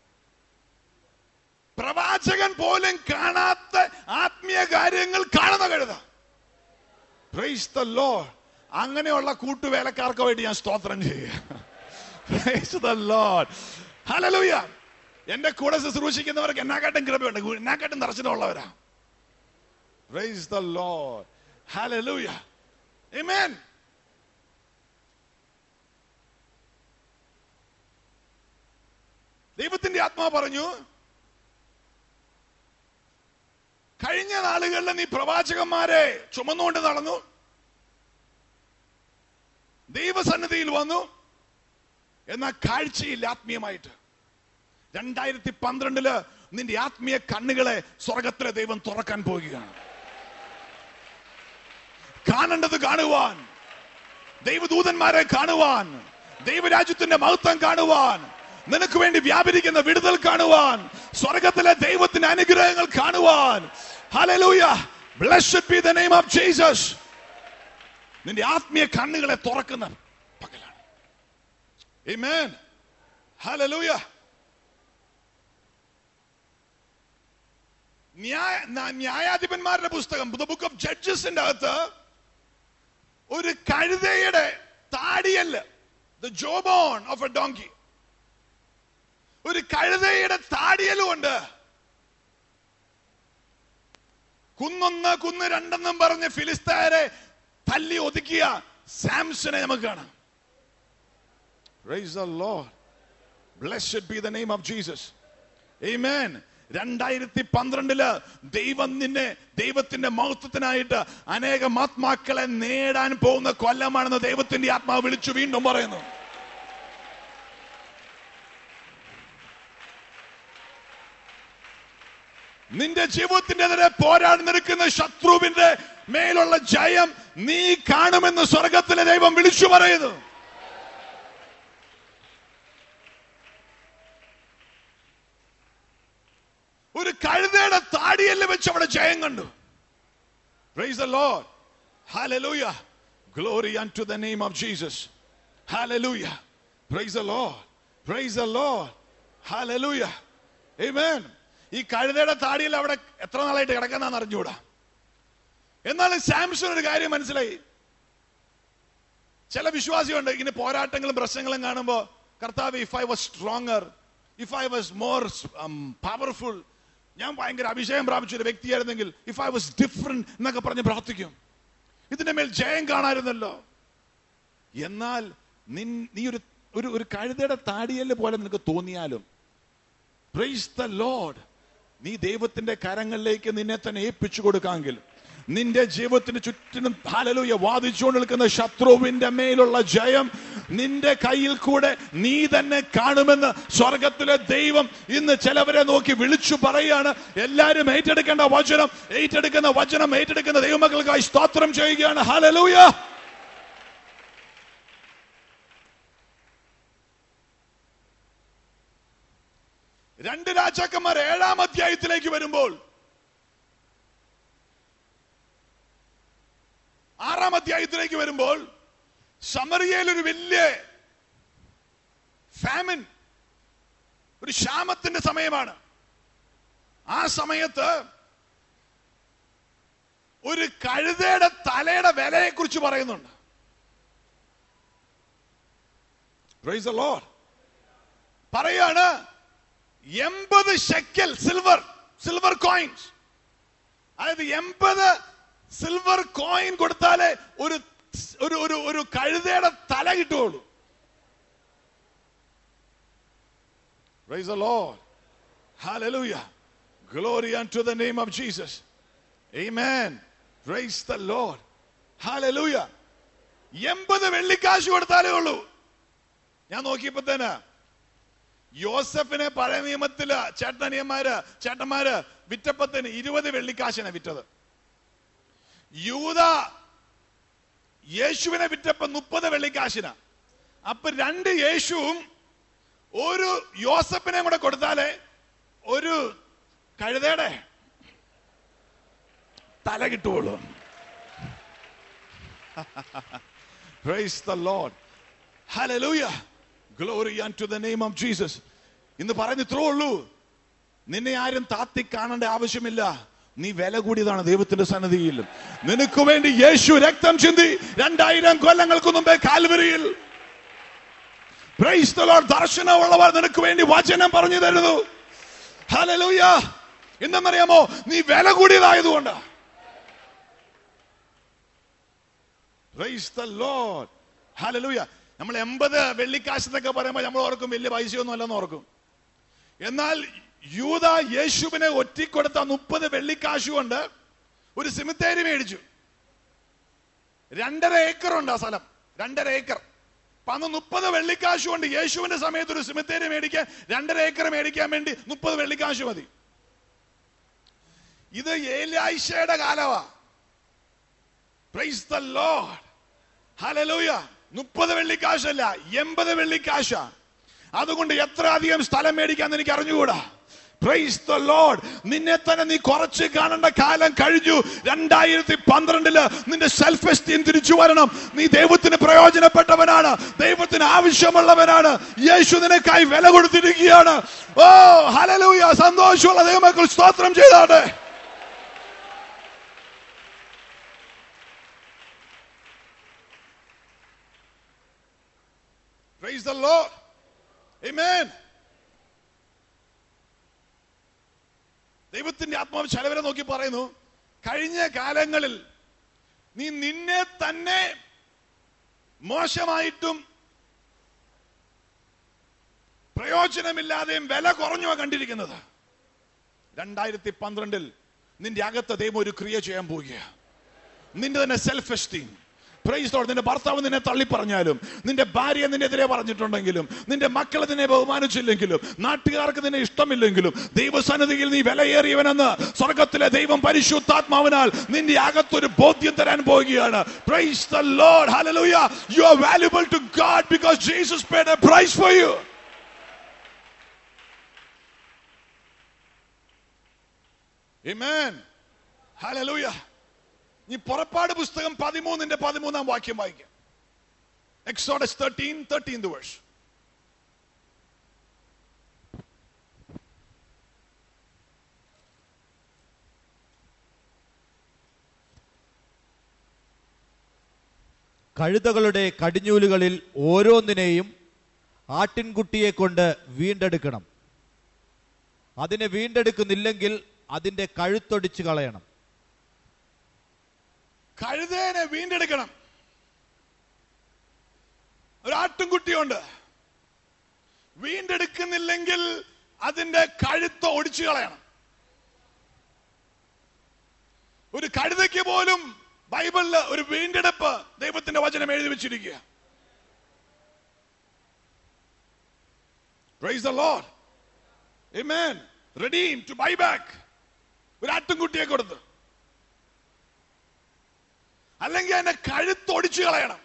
പ്രവാചകൻ പോലും കാണാത്ത ആത്മീയ കാര്യങ്ങൾ കാണുന്ന കഴുത Praise the Lord. അങ്ങനെയുള്ള കൂട്ടുവേലക്കാർക്ക് വേണ്ടി ഞാൻ സ്തോത്രം ചെയ്യുക Praise the Lord. Hallelujah. എന്റെ കൂടെ ശുശ്രൂഷിക്കുന്നവർക്ക് എന്നാക്കാട്ടും കൃപയുണ്ട് എന്നാക്കാട്ടും ദർശനമുള്ളവരാ Praise the Lord. Hallelujah. Amen. ദൈവത്തിന്റെ ആത്മാവ് പറഞ്ഞു കഴിഞ്ഞ നാളുകളിൽ നീ പ്രവാചകന്മാരെ ചുമന്നുകൊണ്ട് നടന്നു ദൈവസന്നിധിയിൽ വന്നു എന്നാൽ കാഴ്ചയില്ല ആത്മീയമായിട്ട് രണ്ടായിരത്തി പന്ത്രണ്ടില് നിന്റെ ആത്മീയ കണ്ണുകളെ സ്വർഗത്തിലെ ദൈവം തുറക്കാൻ പോകുകയാണ് കാണേണ്ടത് കാണുവാൻ ദൈവദൂതന്മാരെ കാണുവാൻ ദൈവരാജ്യത്തിന്റെ മഹത്വം കാണുവാൻ നിനക്ക് വേണ്ടി വ്യാപരിക്കുന്ന വിടുതൽ കാണുവാൻ സ്വർഗത്തിലെ ദൈവത്തിന്റെ അനുഗ്രഹങ്ങൾ കാണുവാൻ hallelujah blessed be the name of Jesus നിന്റെ ആത്മീയ കണ്ണുകളെ തുറക്കുന്ന പകലാണ് ആമേൻ ഹല്ലേലൂയ ന്യായ ന- ന്യായാധിപന്മാരുടെ പുസ്തകം ദ ബുക്ക് ഓഫ് ജഡ്ജസിന്റെ അകത്ത് ഒരു കഴുതയുടെ താടിയല് the jawbone of a donkey ഒരു കഴുതയുടെ താടിയലും ഉണ്ട് കുന്നൊന്ന് കുന്ന് രണ്ടെന്നും പറഞ്ഞ് ഫിലിസ്തീനെ തല്ലി ഒതുക്കിയ സാംസനെ നമുക്ക് കാണാം Praise the Lord. Blessed be the name of Jesus. Amen. രണ്ടായിരത്തി പന്ത്രണ്ടില് ദൈവം നിന്നെ ദൈവത്തിന്റെ മഹത്വത്തിനായിട്ട് അനേകം ആത്മാക്കളെ നേടാൻ പോകുന്ന കൊല്ലമാണെന്ന് ദൈവത്തിന്റെ ആത്മാവ് വിളിച്ചു വീണ്ടും പറയുന്നു നിന്റെ ജീവിതത്തിനെതിരെ പോരാടി നിൽക്കുന്ന ശത്രുവിന്റെ മേലുള്ള ജയം നീ കാണുമെന്ന് സ്വർഗത്തിലെ ദൈവം വിളിച്ചു പറയുന്നു ഒരു കഴുതയുടെ താടിയല്ല വെച്ച് അവിടെ ജയം കണ്ടു Praise the Lord. Hallelujah. Glory unto the name of Jesus. Hallelujah. Praise the Lord. Praise the Lord. Hallelujah. Amen. ഈ കഴുതയുടെ താടിയിൽ അവിടെ എത്ര നാളായിട്ട് കിടക്കുന്നതെന്ന് അറിഞ്ഞുകൂടാ എന്നാൽ സാംസൺ ഒരു കാര്യം മനസ്സിലായി ചില വിശ്വാസിയുണ്ട് ഇങ്ങനെ പോരാട്ടങ്ങളും പ്രശ്നങ്ങളും കാണുമ്പോൾ കർത്താവ് if I was stronger if I was more powerful ഞാൻ ഭയങ്കര അഭിഷേകം പ്രാപിച്ച ഒരു വ്യക്തിയായിരുന്നെങ്കിൽ ഇഫ് ഐ വാസ് ഡിഫറെന്റ് എന്നൊക്കെ പറഞ്ഞ് പ്രാർത്ഥിക്കും ഇതിന്റെ മേൽ ജയം കാണാമായിരുന്നല്ലോ എന്നാൽ നിൻ നീ ഒരു ഒരു ഒരു കഴുതയുടെ താടിയല് പോലെ നിനക്ക് തോന്നിയാലും പ്രൈസ് ദ ലോഡ് നീ ദൈവത്തിന്റെ കരങ്ങളിലേക്ക് നിന്നെ തന്നെ ഏൽപ്പിച്ചു കൊടുക്കാമെങ്കിൽ നിന്റെ ജീവിതത്തിന് ചുറ്റിനും ഹാലലൂയ വാദിച്ചുകൊണ്ട് നിൽക്കുന്ന ശത്രുവിന്റെ മേലുള്ള ജയം നിന്റെ കയ്യിൽ കൂടെ നീ തന്നെ കാണുമെന്ന് സ്വർഗത്തിലെ ദൈവം ഇന്ന് ചിലവരെ നോക്കി വിളിച്ചു പറയാണ് എല്ലാരും ഏറ്റെടുക്കേണ്ട വചനം ഏറ്റെടുക്കുന്ന വചനം ഏറ്റെടുക്കുന്ന ദൈവമക്കൾക്കായി സ്തോത്രം ചെയ്യുകയാണ് ഹാലലൂയ രണ്ട് രാജാക്കന്മാർ ഏഴാം അധ്യായത്തിലേക്ക് വരുമ്പോൾ ആറാം അധ്യായത്തിലേക്ക് വരുമ്പോൾ സമറിയയിൽ ഒരു വലിയ ഫാമിൻ ഒരു ക്ഷാമത്തിന്റെ സമയമാണ് ആ സമയത്ത് ഒരു കഴുതയുടെ തലയുടെ വിലയെ കുറിച്ച് പറയുന്നുണ്ട് Praise the Lord. പറയാണ് എൺപത് ഷെക്കൽ സിൽവർ സിൽവർ കോയിൻസ് അതായത് എൺപത് സിൽവർ കോയിൻ കൊടുത്താലേ ഒരു ഒരു ഒരു ഒരു കഴുതയുടെ തല കിട്ടുകയുള്ളൂ Praise the Lord. Hallelujah. Glory unto the name of Jesus. Amen. Praise the Lord. Hallelujah. എൺപത് വെള്ളിക്കാശ് കൊടുത്താലേ ഉള്ളൂ ഞാൻ നോക്കിയപ്പോ തന്നെ യോസഫിനെ പഴയ നിയമത്തില് ചേട്ടനിയന്മാര് ചേട്ടന്മാര് വിറ്റപ്പത്തിന് ഇരുപത് വെള്ളിക്കാശിനെ വിറ്റത് യൂത യേശുവിനെ വിറ്റപ്പോ മുപ്പത് വെള്ളിക്കാശിന അപ്പൊ രണ്ട് യേശുവും ഒരു യോസഫിനെ കൂടെ കൊടുത്താലേ ഒരു കഴുതയുടെ തല കിട്ടുള്ളൂ Praise the Lord. Hallelujah. Glory unto the name of Jesus. ഇന്ന് പറഞ്ഞ് ഇത്രേ ഉള്ളൂ നിന്നെ ആരും താത്തി കാണേണ്ട ആവശ്യമില്ല നീ വില കൂടിയതാണ് ദൈവത്തിന്റെ സന്നദ്ധിയിൽ നിനക്ക് വേണ്ടി യേശു രക്തം ചിന്തി രണ്ടായിരം കൊല്ലങ്ങൾക്ക് മുമ്പേ കാൽവരിയിൽ Praise the Lord. ദർശനമുള്ളവർ നിനക്ക് വേണ്ടി വചനം പറഞ്ഞു തരുന്നു ഹലലൂയ എന്തെന്നറിയാമോ നീ വില കൂടിയതായതുകൊണ്ട് Praise the Lord. Hallelujah. നമ്മൾ എൺപത് വെള്ളിക്കാശ് എന്നൊക്കെ പറയുമ്പോൾ നമ്മൾ ഓർക്കും വലിയ പൈസയൊന്നും അല്ലെന്ന് ഓർക്കും എന്നാൽ യൂത യേശുവിനെ ഒറ്റിക്കൊടുത്ത മുപ്പത് വെള്ളിക്കാശ് കൊണ്ട് ഒരു സിമിത്തേരി മേടിച്ചു രണ്ടര ഏക്കർ ഉണ്ട് ആ സ്ഥലം രണ്ടര ഏക്കർ അപ്പൊ അന്ന് മുപ്പത് വെള്ളിക്കാശ് കൊണ്ട് യേശുവിന്റെ സമയത്ത് ഒരു സിമിത്തേരി മേടിക്കാൻ രണ്ടര ഏക്കർ മേടിക്കാൻ വേണ്ടി മുപ്പത് വെള്ളിക്കാശ് മതി ഇത് ഏലായിശയുടെ കാലമാ പ്രൈസ് ദ ലോർഡ് ഹല്ലേലൂയ മുപ്പത് വെള്ളിക്കാശല്ല എൺപത് വെള്ളിക്കാശ അതുകൊണ്ട് എത്ര അധികം സ്ഥലം മേടിക്കാന്ന് എനിക്ക് അറിഞ്ഞുകൂടാ പ്രൈസ് ദ ലോർഡ് നിന്നെ തന്നെ നീ കുറച്ച് കാണേണ്ട കാലം കഴിഞ്ഞു രണ്ടായിരത്തി പന്ത്രണ്ടില് നിന്റെ സെൽഫ് എസ്റ്റീം തിരിച്ചു വരണം നീ ദൈവത്തിന് പ്രയോജനപ്പെട്ടവനാണ് ദൈവത്തിന് ആവശ്യമുള്ളവനാണ് യേശു നിനക്കായി വില കൊടുത്തിരിക്കുകയാണ് ഓ ഹലലൂയ സന്തോഷമുള്ള ദൈവമക്കൾ സ്തോത്രം ചെയ്താട്ടെ Praise the Lord. Amen. ദൈവത്തിന്റെ ആത്മാവ് ചിലവരെ നോക്കി പറയുന്നു കഴിഞ്ഞ കാലങ്ങളിൽ നീ നിന്നെ തന്നെ മോശമായിട്ടും പ്രയോജനമില്ലാതെയും വില കുറഞ്ഞുവാ കണ്ടിരിക്കുന്നത് രണ്ടായിരത്തി പന്ത്രണ്ടിൽ നിന്റെ അകത്ത് ദൈവം ഒരു ക്രിയ ചെയ്യാൻ പോവുകയാണ് നിന്റെ തന്നെ സെൽഫ് എസ്റ്റീം പ്രൈസ് ലോർഡ് നിന്റെ ഭർത്താവ് നിന്നെ തള്ളി പറഞ്ഞാലും നിന്റെ ഭാര്യ നിന്നെതിരെ പറഞ്ഞിട്ടുണ്ടെങ്കിലും നിന്റെ മക്കൾ നിന്നെ ബഹുമാനിച്ചില്ലെങ്കിലും നാട്ടുകാർക്ക് നിന്നെ ഇഷ്ടമില്ലെങ്കിലും ദൈവസന്നിധിയിൽ നീ വിലയേറിയവനെന്ന് സ്വർഗത്തിലെ ദൈവം പരിശുദ്ധാത്മാവിനാൽ നിന്റെ അകത്തൊരു ബോധ്യം തരാൻ പോവുകയാണ് praise the Lord hallelujah you are valuable to God because Jesus paid a price for you Amen. Hallelujah. ഈ പുറപ്പാട് പുസ്തകം പതിമൂന്നിന്റെ പതിമൂന്നാം വാക്യം വായിക്കാം എക്സോഡസ് തേർട്ടീൻ തേർട്ടീൻ വേഴ്സ് കഴുതകളുടെ കടിഞ്ഞൂലുകളിൽ ഓരോന്നിനെയും ആട്ടിൻകുട്ടിയെ കൊണ്ട് വീണ്ടെടുക്കണം അതിനെ വീണ്ടെടുക്കുന്നില്ലെങ്കിൽ അതിന്റെ കഴുത്തൊടിച്ചു കളയണം കഴുതേനെ വീണ്ടെടുക്കണം ഒരു ആട്ടുംകുട്ടിയുണ്ട് വീണ്ടെടുക്കുന്നില്ലെങ്കിൽ അതിന്റെ കഴുത്ത് ഒടിച്ചു കളയണം ഒരു കഴുതയ്ക്ക് പോലും ബൈബിളില് ഒരു വീണ്ടെടുപ്പ് ദൈവത്തിന്റെ വചനം എഴുതി വെച്ചിരിക്കുക Praise the Lord. Amen. Redeem to buy back. ഒരു ആട്ടുംകുട്ടിയെ കൊടുത്ത് അല്ലെങ്കിൽ അതിനെ കഴുത്തൊടിച്ചു കളയണം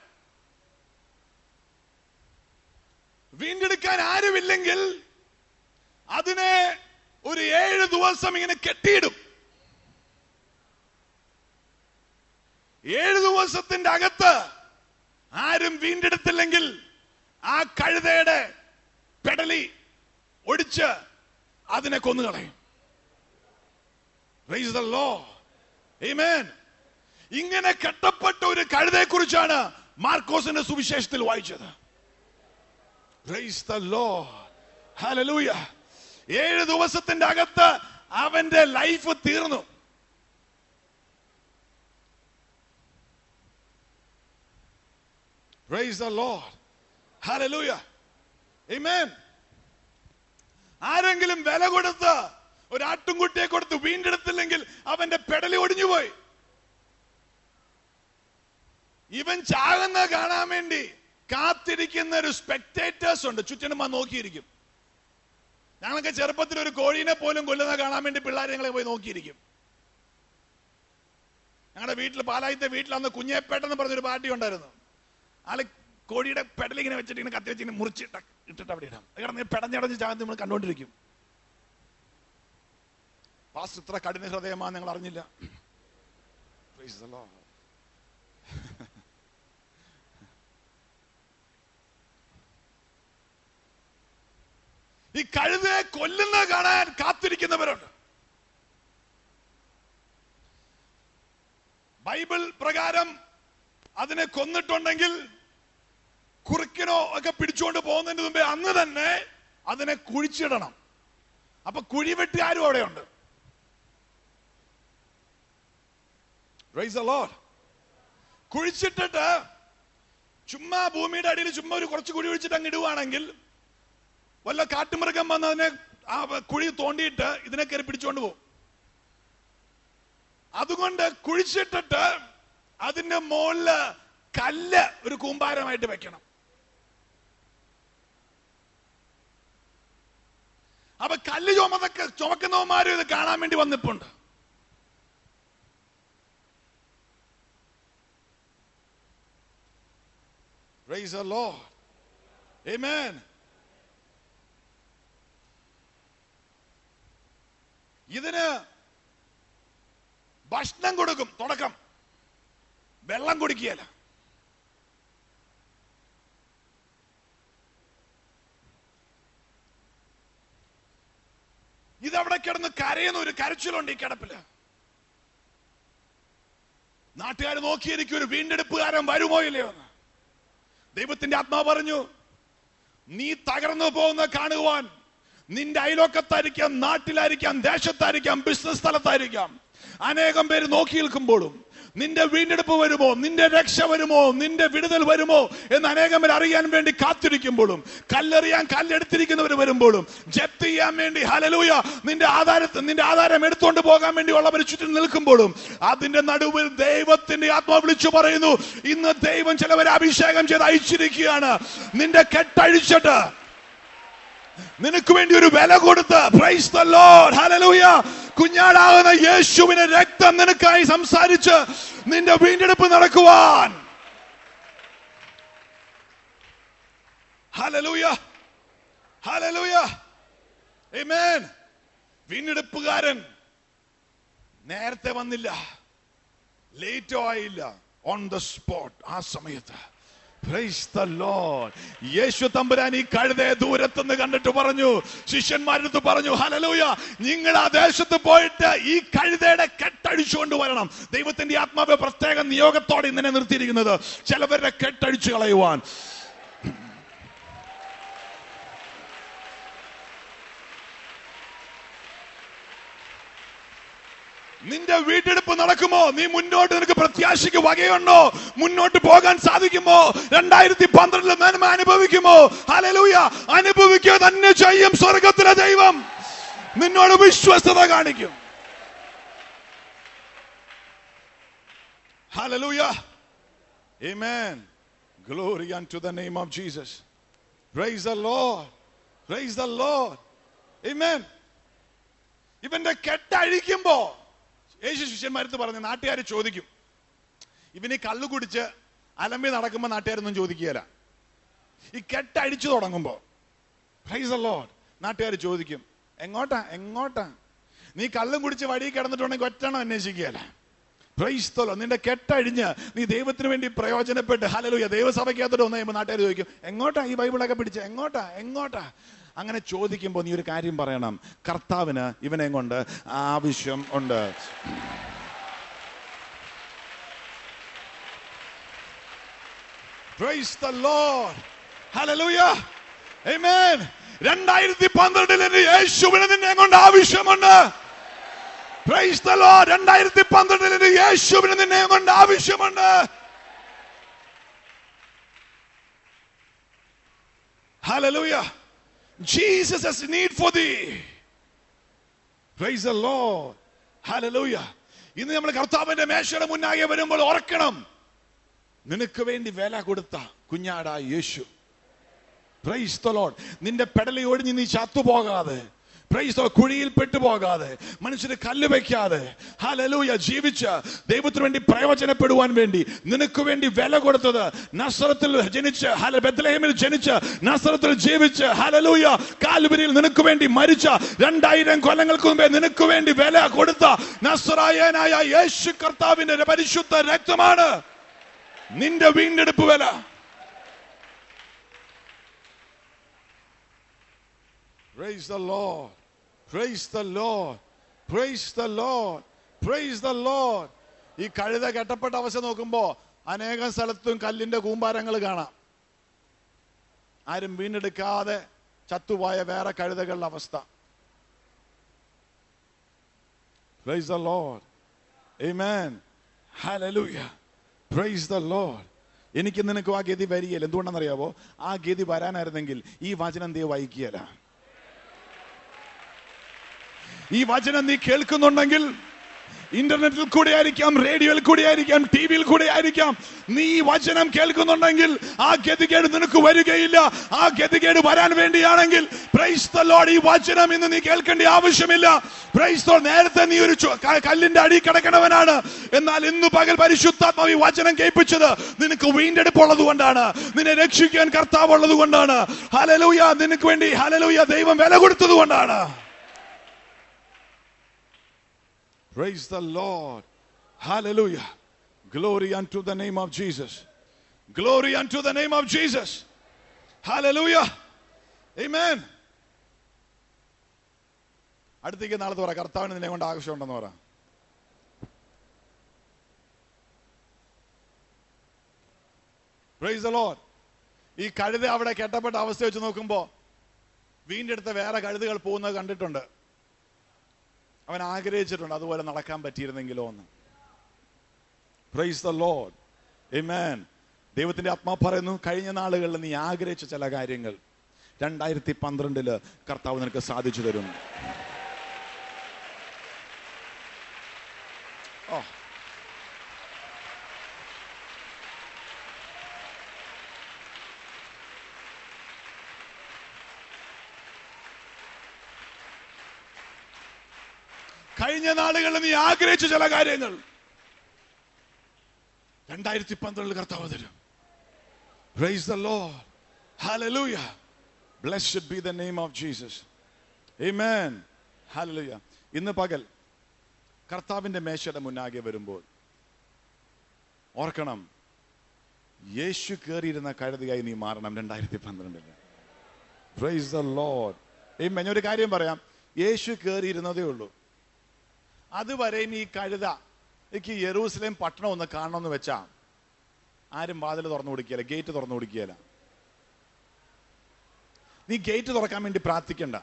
വീണ്ടെടുക്കാൻ ആരുമില്ലെങ്കിൽ അതിനെ ഒരു ഏഴ് ദിവസം ഇങ്ങനെ കെട്ടിയിടും ഏഴ് ദിവസത്തിന്റെ അകത്ത് ആരും വീണ്ടെടുത്തില്ലെങ്കിൽ ആ കഴുതയുടെ പെടലി ഒടിച്ച് അതിനെ കൊന്നുകളയും Praise the Lord. Amen. ഇങ്ങനെ കെട്ടപ്പെട്ട ഒരു കഴുതയെ കുറിച്ചാണ് മാർക്കോസിന്റെ സുവിശേഷത്തിൽ വായിച്ചത് Praise the Lord. Hallelujah. ഏഴ് ദിവസത്തിന്റെ അകത്ത് അവന്റെ ലൈഫ് തീർന്നു Praise the Lord. Hallelujah. Amen. ആരെങ്കിലും വില കൊടുത്ത് ഒരു ആട്ടുംകുട്ടിയെ കൊടുത്ത് വീണ്ടെടുത്തില്ലെങ്കിൽ അവന്റെ പെടലി ഒടിഞ്ഞുപോയി ഇവൻ ചാകുന്ന കാണാൻ വേണ്ടി കാത്തിരിക്കുന്ന ഒരു സ്പെക്ടേറ്റേഴ്സ് ഉണ്ട് ചുറ്റിനും വന്ന് നോക്കിയിരിക്കും ഞങ്ങളൊക്കെ ചെറുപ്പത്തിൽ ഒരു കോഴീനെ പോലും കൊല്ലുന്ന കാണാൻ വേണ്ടി പിള്ളേർ ഞങ്ങളെ പോയി നോക്കിയിരിക്കും ഞങ്ങളുടെ വീട്ടിൽ പാലായത്തെ വീട്ടിൽ അന്ന് കുഞ്ഞേപ്പേട്ടെന്ന് പറഞ്ഞൊരു പാർട്ടി ഉണ്ടായിരുന്നു ആള് കോഴിയുടെ പെടലിങ്ങനെ വെച്ചിട്ട് ഇങ്ങനെ കത്തി വെച്ച് ഇങ്ങനെ മുറിച്ചിട്ട് ഇട്ടിട്ട് അവിടെ ഇടാം അത് കിടന്ന് പെടഞ്ഞടഞ്ഞ് ചാകുന്ന നമ്മൾ കണ്ടുകൊണ്ടിരിക്കും പാസ്റ്റർ ഇത്ര കഠിന ഹൃദയമാ നിങ്ങൾ അറിഞ്ഞില്ല Praise the Lord. ഈ കഴുതയെ കൊല്ലുന്ന കാണാൻ കാത്തിരിക്കുന്നവരുണ്ട് ബൈബിൾ പ്രകാരം അതിനെ കൊന്നിട്ടുണ്ടെങ്കിൽ കുറുക്കിനോ ഒക്കെ പിടിച്ചുകൊണ്ട് പോകുന്നതിന് മുമ്പേ അന്ന് തന്നെ അതിനെ കുഴിച്ചിടണം അപ്പൊ കുഴി വെട്ടി ആരും അവിടെയുണ്ട് Praise the Lord. കുഴിച്ചിട്ടിട്ട് ചുമ്മാ ഭൂമിയുടെ അടിയിൽ ചുമ്മാ ഒരു കുറച്ച് കുഴി ഒഴിച്ചിട്ട് അങ്ങ് ഇടുവാണെങ്കിൽ വല്ല കാട്ടുമൃഗം വന്ന് അതിനെ ആ കുഴി തോണ്ടിയിട്ട് ഇതിനെ കയറി പിടിച്ചുകൊണ്ട് പോകും അതുകൊണ്ട് കുഴിച്ചിട്ടിട്ട് അതിന്റെ മുകളില് കല്ല് ഒരു കൂമ്പാരമായിട്ട് വെക്കണം അപ്പൊ കല്ല് ചുമതൊക്കെ ചുമക്കുന്നവന്മാരും ഇത് കാണാൻ വേണ്ടി വന്നിപ്പുണ്ട് Praise the Lord. Amen. ഇതിന് ഭക്ഷണം കൊടുക്കും തുടക്കം വെള്ളം കുടിക്കുകയല്ല ഇതവിടെ കിടന്ന് കരയുന്ന ഒരു കരച്ചിലുണ്ട് ഈ കിടപ്പില് നാട്ടുകാർ നോക്കിയിരിക്കും ഒരു വീണ്ടെടുപ്പുകാരൻ വരുമോ ഇല്ലയോ എന്ന് ദൈവത്തിന്റെ ആത്മാവ് പറഞ്ഞു നീ തകർന്നു പോകുന്ന കാണുവാൻ നിന്റെ അയലോക്കത്തായിരിക്കാം നാട്ടിലായിരിക്കാം ദേശത്തായിരിക്കാം ബിസിനസ് സ്ഥലത്തായിരിക്കാം അനേകം പേര് നോക്കി നിൽക്കുമ്പോഴും നിന്റെ വീണ്ടെടുപ്പ് വരുമോ നിന്റെ രക്ഷ വരുമോ നിന്റെ വിടുതൽ വരുമോ എന്ന് അനേകം പേർ അറിയാൻ വേണ്ടി കാത്തിരിക്കുമ്പോഴും കല്ലെറിയാൻ കല്ലെടുത്തിരിക്കുന്നവർ വരുമ്പോഴും ജപ്തി ചെയ്യാൻ വേണ്ടി ഹലലൂയ നിന്റെ ആധാരത്തെ നിന്റെ ആധാരം എടുത്തുകൊണ്ട് പോകാൻ വേണ്ടി ഉള്ളവർ ചുറ്റും നിൽക്കുമ്പോഴും അതിന്റെ നടുവിൽ ദൈവത്തിന്റെ ആത്മാവ് വിളിച്ചു പറയുന്നു ഇന്ന് ദൈവം ചിലവരെ അഭിഷേകം ചെയ്ത് അയച്ചിരിക്കുകയാണ് നിന്റെ കെട്ടഴിച്ചിട്ട് നിനക്ക് വേണ്ടി ഒരു വില കൊടുത്ത് പ്രൈസ് ദ ലോർഡ് ഹല്ലേലൂയ കുഞ്ഞാടാകുന്ന യേശുവിന്റെ രക്തം നിനക്കായി സംസാരിച്ച് നിന്റെ വീണ്ടെടുപ്പ് നടക്കുവാൻ ഹല്ലേലൂയ ഹല്ലേലൂയ ആമേൻ വീണ്ടെടുപ്പുകാരൻ നേരത്തെ വന്നില്ല ലേറ്റോ ആയില്ല ഓൺ ദ സ്പോട്ട് ആ സമയത്ത് Praise the Lord. യേശു തമ്പുരാൻ ഈ കഴുതയെ ദൂരത്തുനിന്ന് കണ്ടിട്ട് പറഞ്ഞു ശിഷ്യന്മാരടുത്ത് പറഞ്ഞു ഹലലൂയ നിങ്ങൾ ആ ദേശത്ത് പോയിട്ട് ഈ കഴുതയുടെ കെട്ടഴിച്ചുകൊണ്ട് വരണം ദൈവത്തിന്റെ ആത്മാവ് പ്രത്യേക നിയോഗത്തോടെ ഇന്നെ നിർത്തിയിരിക്കുന്നത് ചിലവരുടെ കെട്ടഴിച്ചു കളയുവാൻ നിന്റെ വീണ്ടെടുപ്പ് നടക്കുമോ നീ മുന്നോട്ട് നിനക്ക് പ്രത്യാശയ്ക്ക് വകയുണ്ടോ മുന്നോട്ട് പോകാൻ സാധിക്കുമോ രണ്ടായിരത്തി പന്ത്രണ്ടില് നന്മ അനുഭവിക്കുമോ ഹലലൂയ അനുഭവിക്കുക തന്നെ ചെയ്യും സ്വർഗത്തിലെ ദൈവം നിന്നോട് വിശ്വസ്തത കാണിക്കും ഹലലൂയ Amen. Glory unto the name of Jesus. Praise the Lord. Praise the Lord. Amen. ഇവന്റെ കെട്ടഴിക്കുമ്പോ യേശു ശിഷ്യന്മാരത്ത് പറഞ്ഞു നാട്ടുകാർ ചോദിക്കും ഇവന് കള്ളു കുടിച്ച് അലമ്പി നടക്കുമ്പോ നാട്ടുകാരൊന്നും ചോദിക്കുകയില്ല ഈ കെട്ടഴിച്ചു തുടങ്ങുമ്പോ പ്രൈസ് ലോഡ് നാട്ടുകാർ ചോദിക്കും എങ്ങോട്ടാ എങ്ങോട്ടാ നീ കള്ളും കുടിച്ച് വഴി കിടന്നിട്ടുണ്ടെങ്കിൽ ഒറ്റണം അന്വേഷിക്കുകയല്ല പ്രൈസ്തലോ നിന്റെ കെട്ടഴിഞ്ഞ് നീ ദൈവത്തിന് വേണ്ടി പ്രയോജനപ്പെട്ട് ഹലലുയ ദൈവസഭയ്ക്കകത്തോട്ട് വന്നു കഴിയുമ്പോൾ നാട്ടുകാർ ചോദിക്കും എങ്ങോട്ടാ ഈ ബൈബിളൊക്കെ പിടിച്ച് എങ്ങോട്ടാ എങ്ങോട്ടാ അങ്ങനെ ചോദിക്കുമ്പോൾ നീ ഒരു കാര്യം പറയണം കർത്താവിന് ഇവനെ കൊണ്ട് ആവശ്യം ഉണ്ട് Praise the Lord. Hallelujah. Amen. രണ്ടായിരത്തി പന്ത്രണ്ടിൽ എന്റെ യേശുവിന് നിന്നെ കൊണ്ട് ആവശ്യമുണ്ട് പ്രൈസ് ദ ലോർഡ് രണ്ടായിരത്തി പന്ത്രണ്ടിൽ എന്റെ യേശുവിന് നിന്നെ കൊണ്ട് ആവശ്യമുണ്ട് Hallelujah. Jesus has need for thee. Praise the Lord. Hallelujah. ഇന്ന് നമ്മൾ കർത്താവിന്റെ മേശയുടെ മുന്നാകെ വരുമ്പോൾ ഓർക്കണം നിനക്ക് വേണ്ടി വില കൊടുത്ത കുഞ്ഞാടാ യേശു പ്രൈസ് ദ ലോർഡ് നിന്റെ പെടലി ഒടിഞ്ഞ് നീ ചത്തുപോകാതെ പ്രൈസ് ദ കുഴിയിൽ പെട്ടുപോകാതെ മനുഷ്യന് കല്ല് വെക്കാതെ ഹലലൂയ ജീവിച്ച് ദൈവത്തിന് വേണ്ടി പ്രയോജനപ്പെടുവാൻ വേണ്ടി നിനക്ക് വേണ്ടി വില കൊടുത്തത് നസ്രത്തിൽ ജനിച്ച് ഹല ബethlehem-ൽ ജനിച്ച് നസ്രത്തിൽ ജീവിച്ച് ഹലലൂയ കാൽവരിയിൽ നിനക്ക് വേണ്ടി മരിച്ച രണ്ടായിരം കൊല്ലങ്ങൾക്ക് മുമ്പേ നിനക്ക് വേണ്ടി വില കൊടുത്ത നസ്രായനായ യേശു കർത്താവിന്റെ പരിശുദ്ധ രക്തമാണ് നിന്റെ വീണ്ടെടുപ്പ് വില Praise the Lord. Praise the Lord. Praise the Lord. Praise the Lord. ഈ കഴുത കെട്ടപ്പെട്ട അവസ്ഥ നോക്കുമ്പോ അനേകം സ്ഥലത്തും കല്ലിന്റെ കൂമ്പാരങ്ങൾ കാണാം ആരും വീണ്ടെടുക്കാതെ ചത്തുപോയ വേറെ കഴുതകളുടെ അവസ്ഥ Praise the Lord. Amen. Hallelujah. Praise the Lord. എനിക്ക് നിനക്കും ആ ഗതി വരികയില്ല എന്തുകൊണ്ടാണെന്നറിയാവോ ആ ഗതി വരാനായിരുന്നെങ്കിൽ ഈ വചനം നീ വായിക്കുകയല്ല ഈ വചനം നീ കേൾക്കുന്നുണ്ടെങ്കിൽ ഇന്റർനെറ്റിൽ കൂടെ ആയിരിക്കാം റേഡിയോയിൽ കൂടെ ആയിരിക്കാം ടി വിയിൽ കൂടെ ആയിരിക്കാം നീ ഈ വചനം കേൾക്കുന്നുണ്ടെങ്കിൽ ആ ഗതികേട് നിനക്ക് വരികയില്ല ആ ഗതികേട് വരാൻ വേണ്ടിയാണെങ്കിൽ പ്രൈസ് ദ ലോർഡ് ഈ വചനം ഇന്ന് നീ കേൾക്കേണ്ട ആവശ്യമില്ല പ്രൈസ് ദ നേരത്തെ നീ ഒരു ചു- ക- കല്ലിന്റെ അടി കിടക്കണവനാണ് എന്നാൽ ഇന്ന് പകൽ പരിശുദ്ധാത്മാവ് ഈ വചനം കേൾപ്പിച്ചത് നിനക്ക് വീണ്ടെടുപ്പുള്ളത് കൊണ്ടാണ് നിന്നെ രക്ഷിക്കാൻ കർത്താവ് ഉള്ളത് കൊണ്ടാണ് ഹലലൂയ നിനക്ക് വേണ്ടി ഹലലൂയ ദൈവം വില കൊടുത്തത് കൊണ്ടാണ് Praise the Lord. Hallelujah. Glory unto the name of Jesus. Glory unto the name of Jesus. Hallelujah. Amen. അടുത്തേക്ക് നാളത്തെ പറ കർത്താവിന് നിന്നെ കൊണ്ട് ആവശ്യമുണ്ടെന്ന് പറ പ്രൈസ് ലോഡ് ഈ കഴുത അവിടെ കെട്ടപ്പെട്ട അവസ്ഥ വെച്ച് നോക്കുമ്പോ വീണ്ടെടുത്ത വേറെ കഴുതുകൾ പോകുന്നത് കണ്ടിട്ടുണ്ട് അവൻ ആഗ്രഹിച്ചിട്ടുണ്ട് അതുപോലെ നടക്കാൻ പറ്റിയിരുന്നെങ്കിലോ എന്ന് പ്രൈസ് ദ ലോഡ് Amen. ദൈവത്തിന്റെ ആത്മാ പറയുന്നു കഴിഞ്ഞ നാളുകളിൽ നീ ആഗ്രഹിച്ച ചില കാര്യങ്ങൾ രണ്ടായിരത്തി പന്ത്രണ്ടില് കർത്താവ് നിനക്ക് സാധിച്ചു തരും ഓ കഴിഞ്ഞ നാളുകളിൽ നീ ആഗ്രഹിച്ച ചില കാര്യങ്ങൾ രണ്ടായിരത്തി പന്ത്രണ്ടിൽ കർത്താവ് തരും praise the Lord hallelujah blessed be the name of Jesus amen hallelujah ഇന്ന് പകൽ കർത്താവിന്റെ മേശയുടെ മുന്നാകെ വരുമ്പോൾ ഓർക്കണം യേശു കയറിയിരുന്ന കഴുതിയായി നീ മാറണം രണ്ടായിരത്തി പന്ത്രണ്ടില് പ്രൈസ് ദ ലോർഡ് ഞാൻ ഒരു കാര്യം പറയാം യേശു കയറിയിരുന്നതേ ഉള്ളൂ അതുവരെയും ഈ കഴുത എനിക്ക് യെറൂസലേം പട്ടണം ഒന്ന് കാണണമെന്ന് വെച്ചാ ആരും വാതിൽ തുറന്നു കൊടുക്കുകയില്ല ഗേറ്റ് തുറന്നു കൊടുക്കുകയില്ല നീ ഗേറ്റ് തുറക്കാൻ വേണ്ടി പ്രാർത്ഥിക്കണ്ട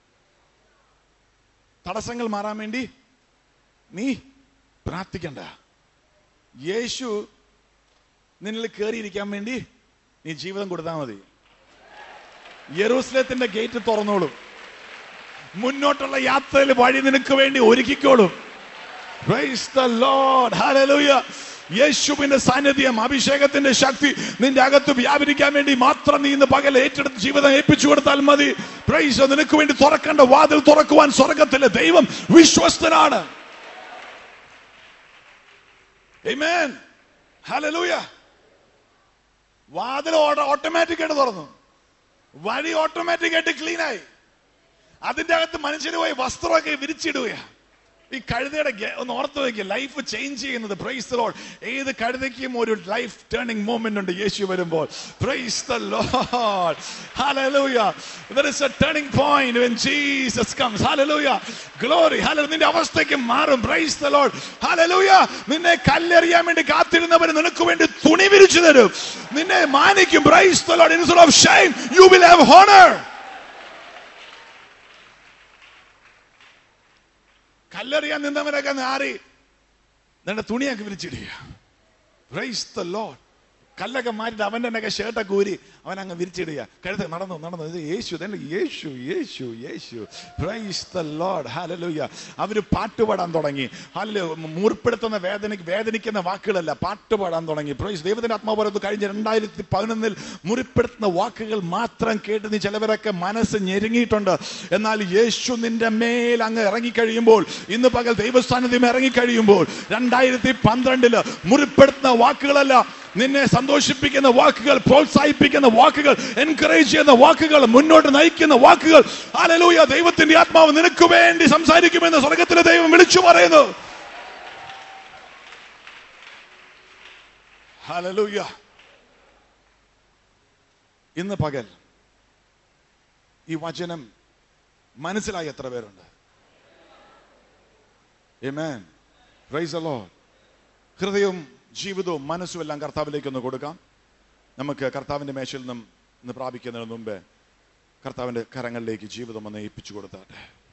തടസ്സങ്ങൾ മാറാൻ വേണ്ടി നീ പ്രാർത്ഥിക്കണ്ട യേശു നിന്നിൽ കയറിയിരിക്കാൻ വേണ്ടി നീ ജീവിതം കൊടുത്താൽ മതി യെറൂസലേത്തിന്റെ ഗേറ്റ് തുറന്നോളും മുന്നോട്ടുള്ള യാത്രയിൽ വഴി നിനക്ക് വേണ്ടി ഒരുക്കിക്കോളും Praise the Lord. Hallelujah. യേശുവിന്റെ സാന്നിധ്യം അഭിഷേകത്തിന്റെ ശക്തി നിന്റെ അകത്ത് വ്യാപരിക്കാൻ വേണ്ടി മാത്രം നീ ഇന്ന് പകൽ ഏറ്റെടുത്ത് ജീവിതം ഏൽപ്പിച്ചു കൊടുത്താൽ മതി പ്രൈസ് നിനക്ക് വേണ്ടി തുറക്കേണ്ട വാതിൽ തുറക്കുവാൻ സ്വർഗത്തിലെ ദൈവം വിശ്വസ്തനാണ് Amen. Hallelujah. വാതിൽ ഓട്ടോമാറ്റിക് ആയിട്ട് തുറന്നു വഴി ഓട്ടോമാറ്റിക് ആയിട്ട് ക്ലീൻ ആയി അതിന്റെ അകത്ത് മനുഷ്യന് പോയി വസ്ത്രമൊക്കെ വിരിച്ചിടുകയാ ഈ കഴുതയുടെ ഗെ- ഒന്ന് ഓർത്ത് വയ്ക്കുക ലൈഫ് ചേഞ്ച് ചെയ്യുന്നത് പ്രൈസ് ലോഡ് ഏത് കഴുതയ്ക്കും ഒരു ലൈഫ് ടേണിംഗ് മൂമെന്റ് ഉണ്ട് യേശു വരുമ്പോൾ praise the Lord hallelujah there is a turning point when Jesus comes hallelujah glory hallelujah നിന്റെ അവസ്ഥയ്ക്ക് മാറും പ്രൈസ് ദ ലോഡ് hallelujah നിന്നെ കല്ലെറിയാൻ വേണ്ടി കാത്തിരുന്നവർ നിനക്ക് വേണ്ടി തുണി വിരിച്ചു തരും നിന്നെ മാനിക്കും praise the Lord instead of shame you will have honor കല്ലെറിയാൻ നിന്നവരൊക്കെ നാറി നിന്റെ തുണിയൊക്കെ വിരിച്ചിടുക പ്രൈസ് ദ ലോഡ് കല്ലൊക്കെ മാറ്റിട്ട് അവന്റെ തന്നെ ഷർട്ടൊക്കെ ഊരി അവൻ അങ്ങ് വിരിച്ചിടുക കഴുത നടന്നു നടന്നു ഇത് യേശു തന്നെ യേശു യേശു യേശു പ്രൈസ് ദ ലോഡ് ഹല്ലേലൂയ അവര് പാട്ടുപാടാൻ തുടങ്ങി ഹല്ലെ മൂർപ്പെടുത്തുന്ന വേദന വേദനിക്കുന്ന വാക്കുകളല്ല പാട്ടുപാടാൻ തുടങ്ങി പ്രൈസ് ദൈവത്തിന്റെ ആത്മാപരത്ത് കഴിഞ്ഞ രണ്ടായിരത്തി പതിനൊന്നിൽ മുറിപ്പെടുത്തുന്ന വാക്കുകൾ മാത്രം കേട്ട് നീ ചിലവരൊക്കെ മനസ്സ് ഞെരുങ്ങിയിട്ടുണ്ട് എന്നാൽ യേശു നിന്റെ മേൽ അങ്ങ് ഇറങ്ങിക്കഴിയുമ്പോൾ ഇന്ന് പകൽ ദൈവസ്ഥാനത്തും ഇറങ്ങിക്കഴിയുമ്പോൾ രണ്ടായിരത്തി പന്ത്രണ്ടില് മുറിപ്പെടുത്തുന്ന വാക്കുകളല്ല നിന്നെ സന്തോഷിപ്പിക്കുന്ന വാക്കുകൾ പ്രോത്സാഹിപ്പിക്കുന്ന വാക്കുകൾ എൻകറേജ് ചെയ്യുന്ന വാക്കുകൾ മുന്നോട്ട് നയിക്കുന്ന വാക്കുകൾ ഹല്ലേലൂയ ദൈവത്തിന്റെ ആത്മാവ് നിനക്ക് വേണ്ടി സംസാരിക്കുമെന്ന് സ്വർഗത്തിലെ ദൈവം വിളിച്ചു പറയുന്നു ഹല്ലേലൂയ ഇന്ന് പകൽ ഈ വചനം മനസ്സിലായി എത്ര പേരുണ്ട് Amen. Praise the Lord. ഹൃദയവും ജീവിതവും മനസ്സും എല്ലാം കർത്താവിലേക്ക് ഒന്ന് കൊടുക്കാം നമുക്ക് കർത്താവിന്റെ മേശയിൽ നിന്നും ഇന്ന് പ്രാപിക്കുന്നതിന് മുമ്പേ കർത്താവിന്റെ കരങ്ങളിലേക്ക് ജീവിതം ഒന്ന് ഏൽപ്പിച്ചു കൊടുത്താട്ടെ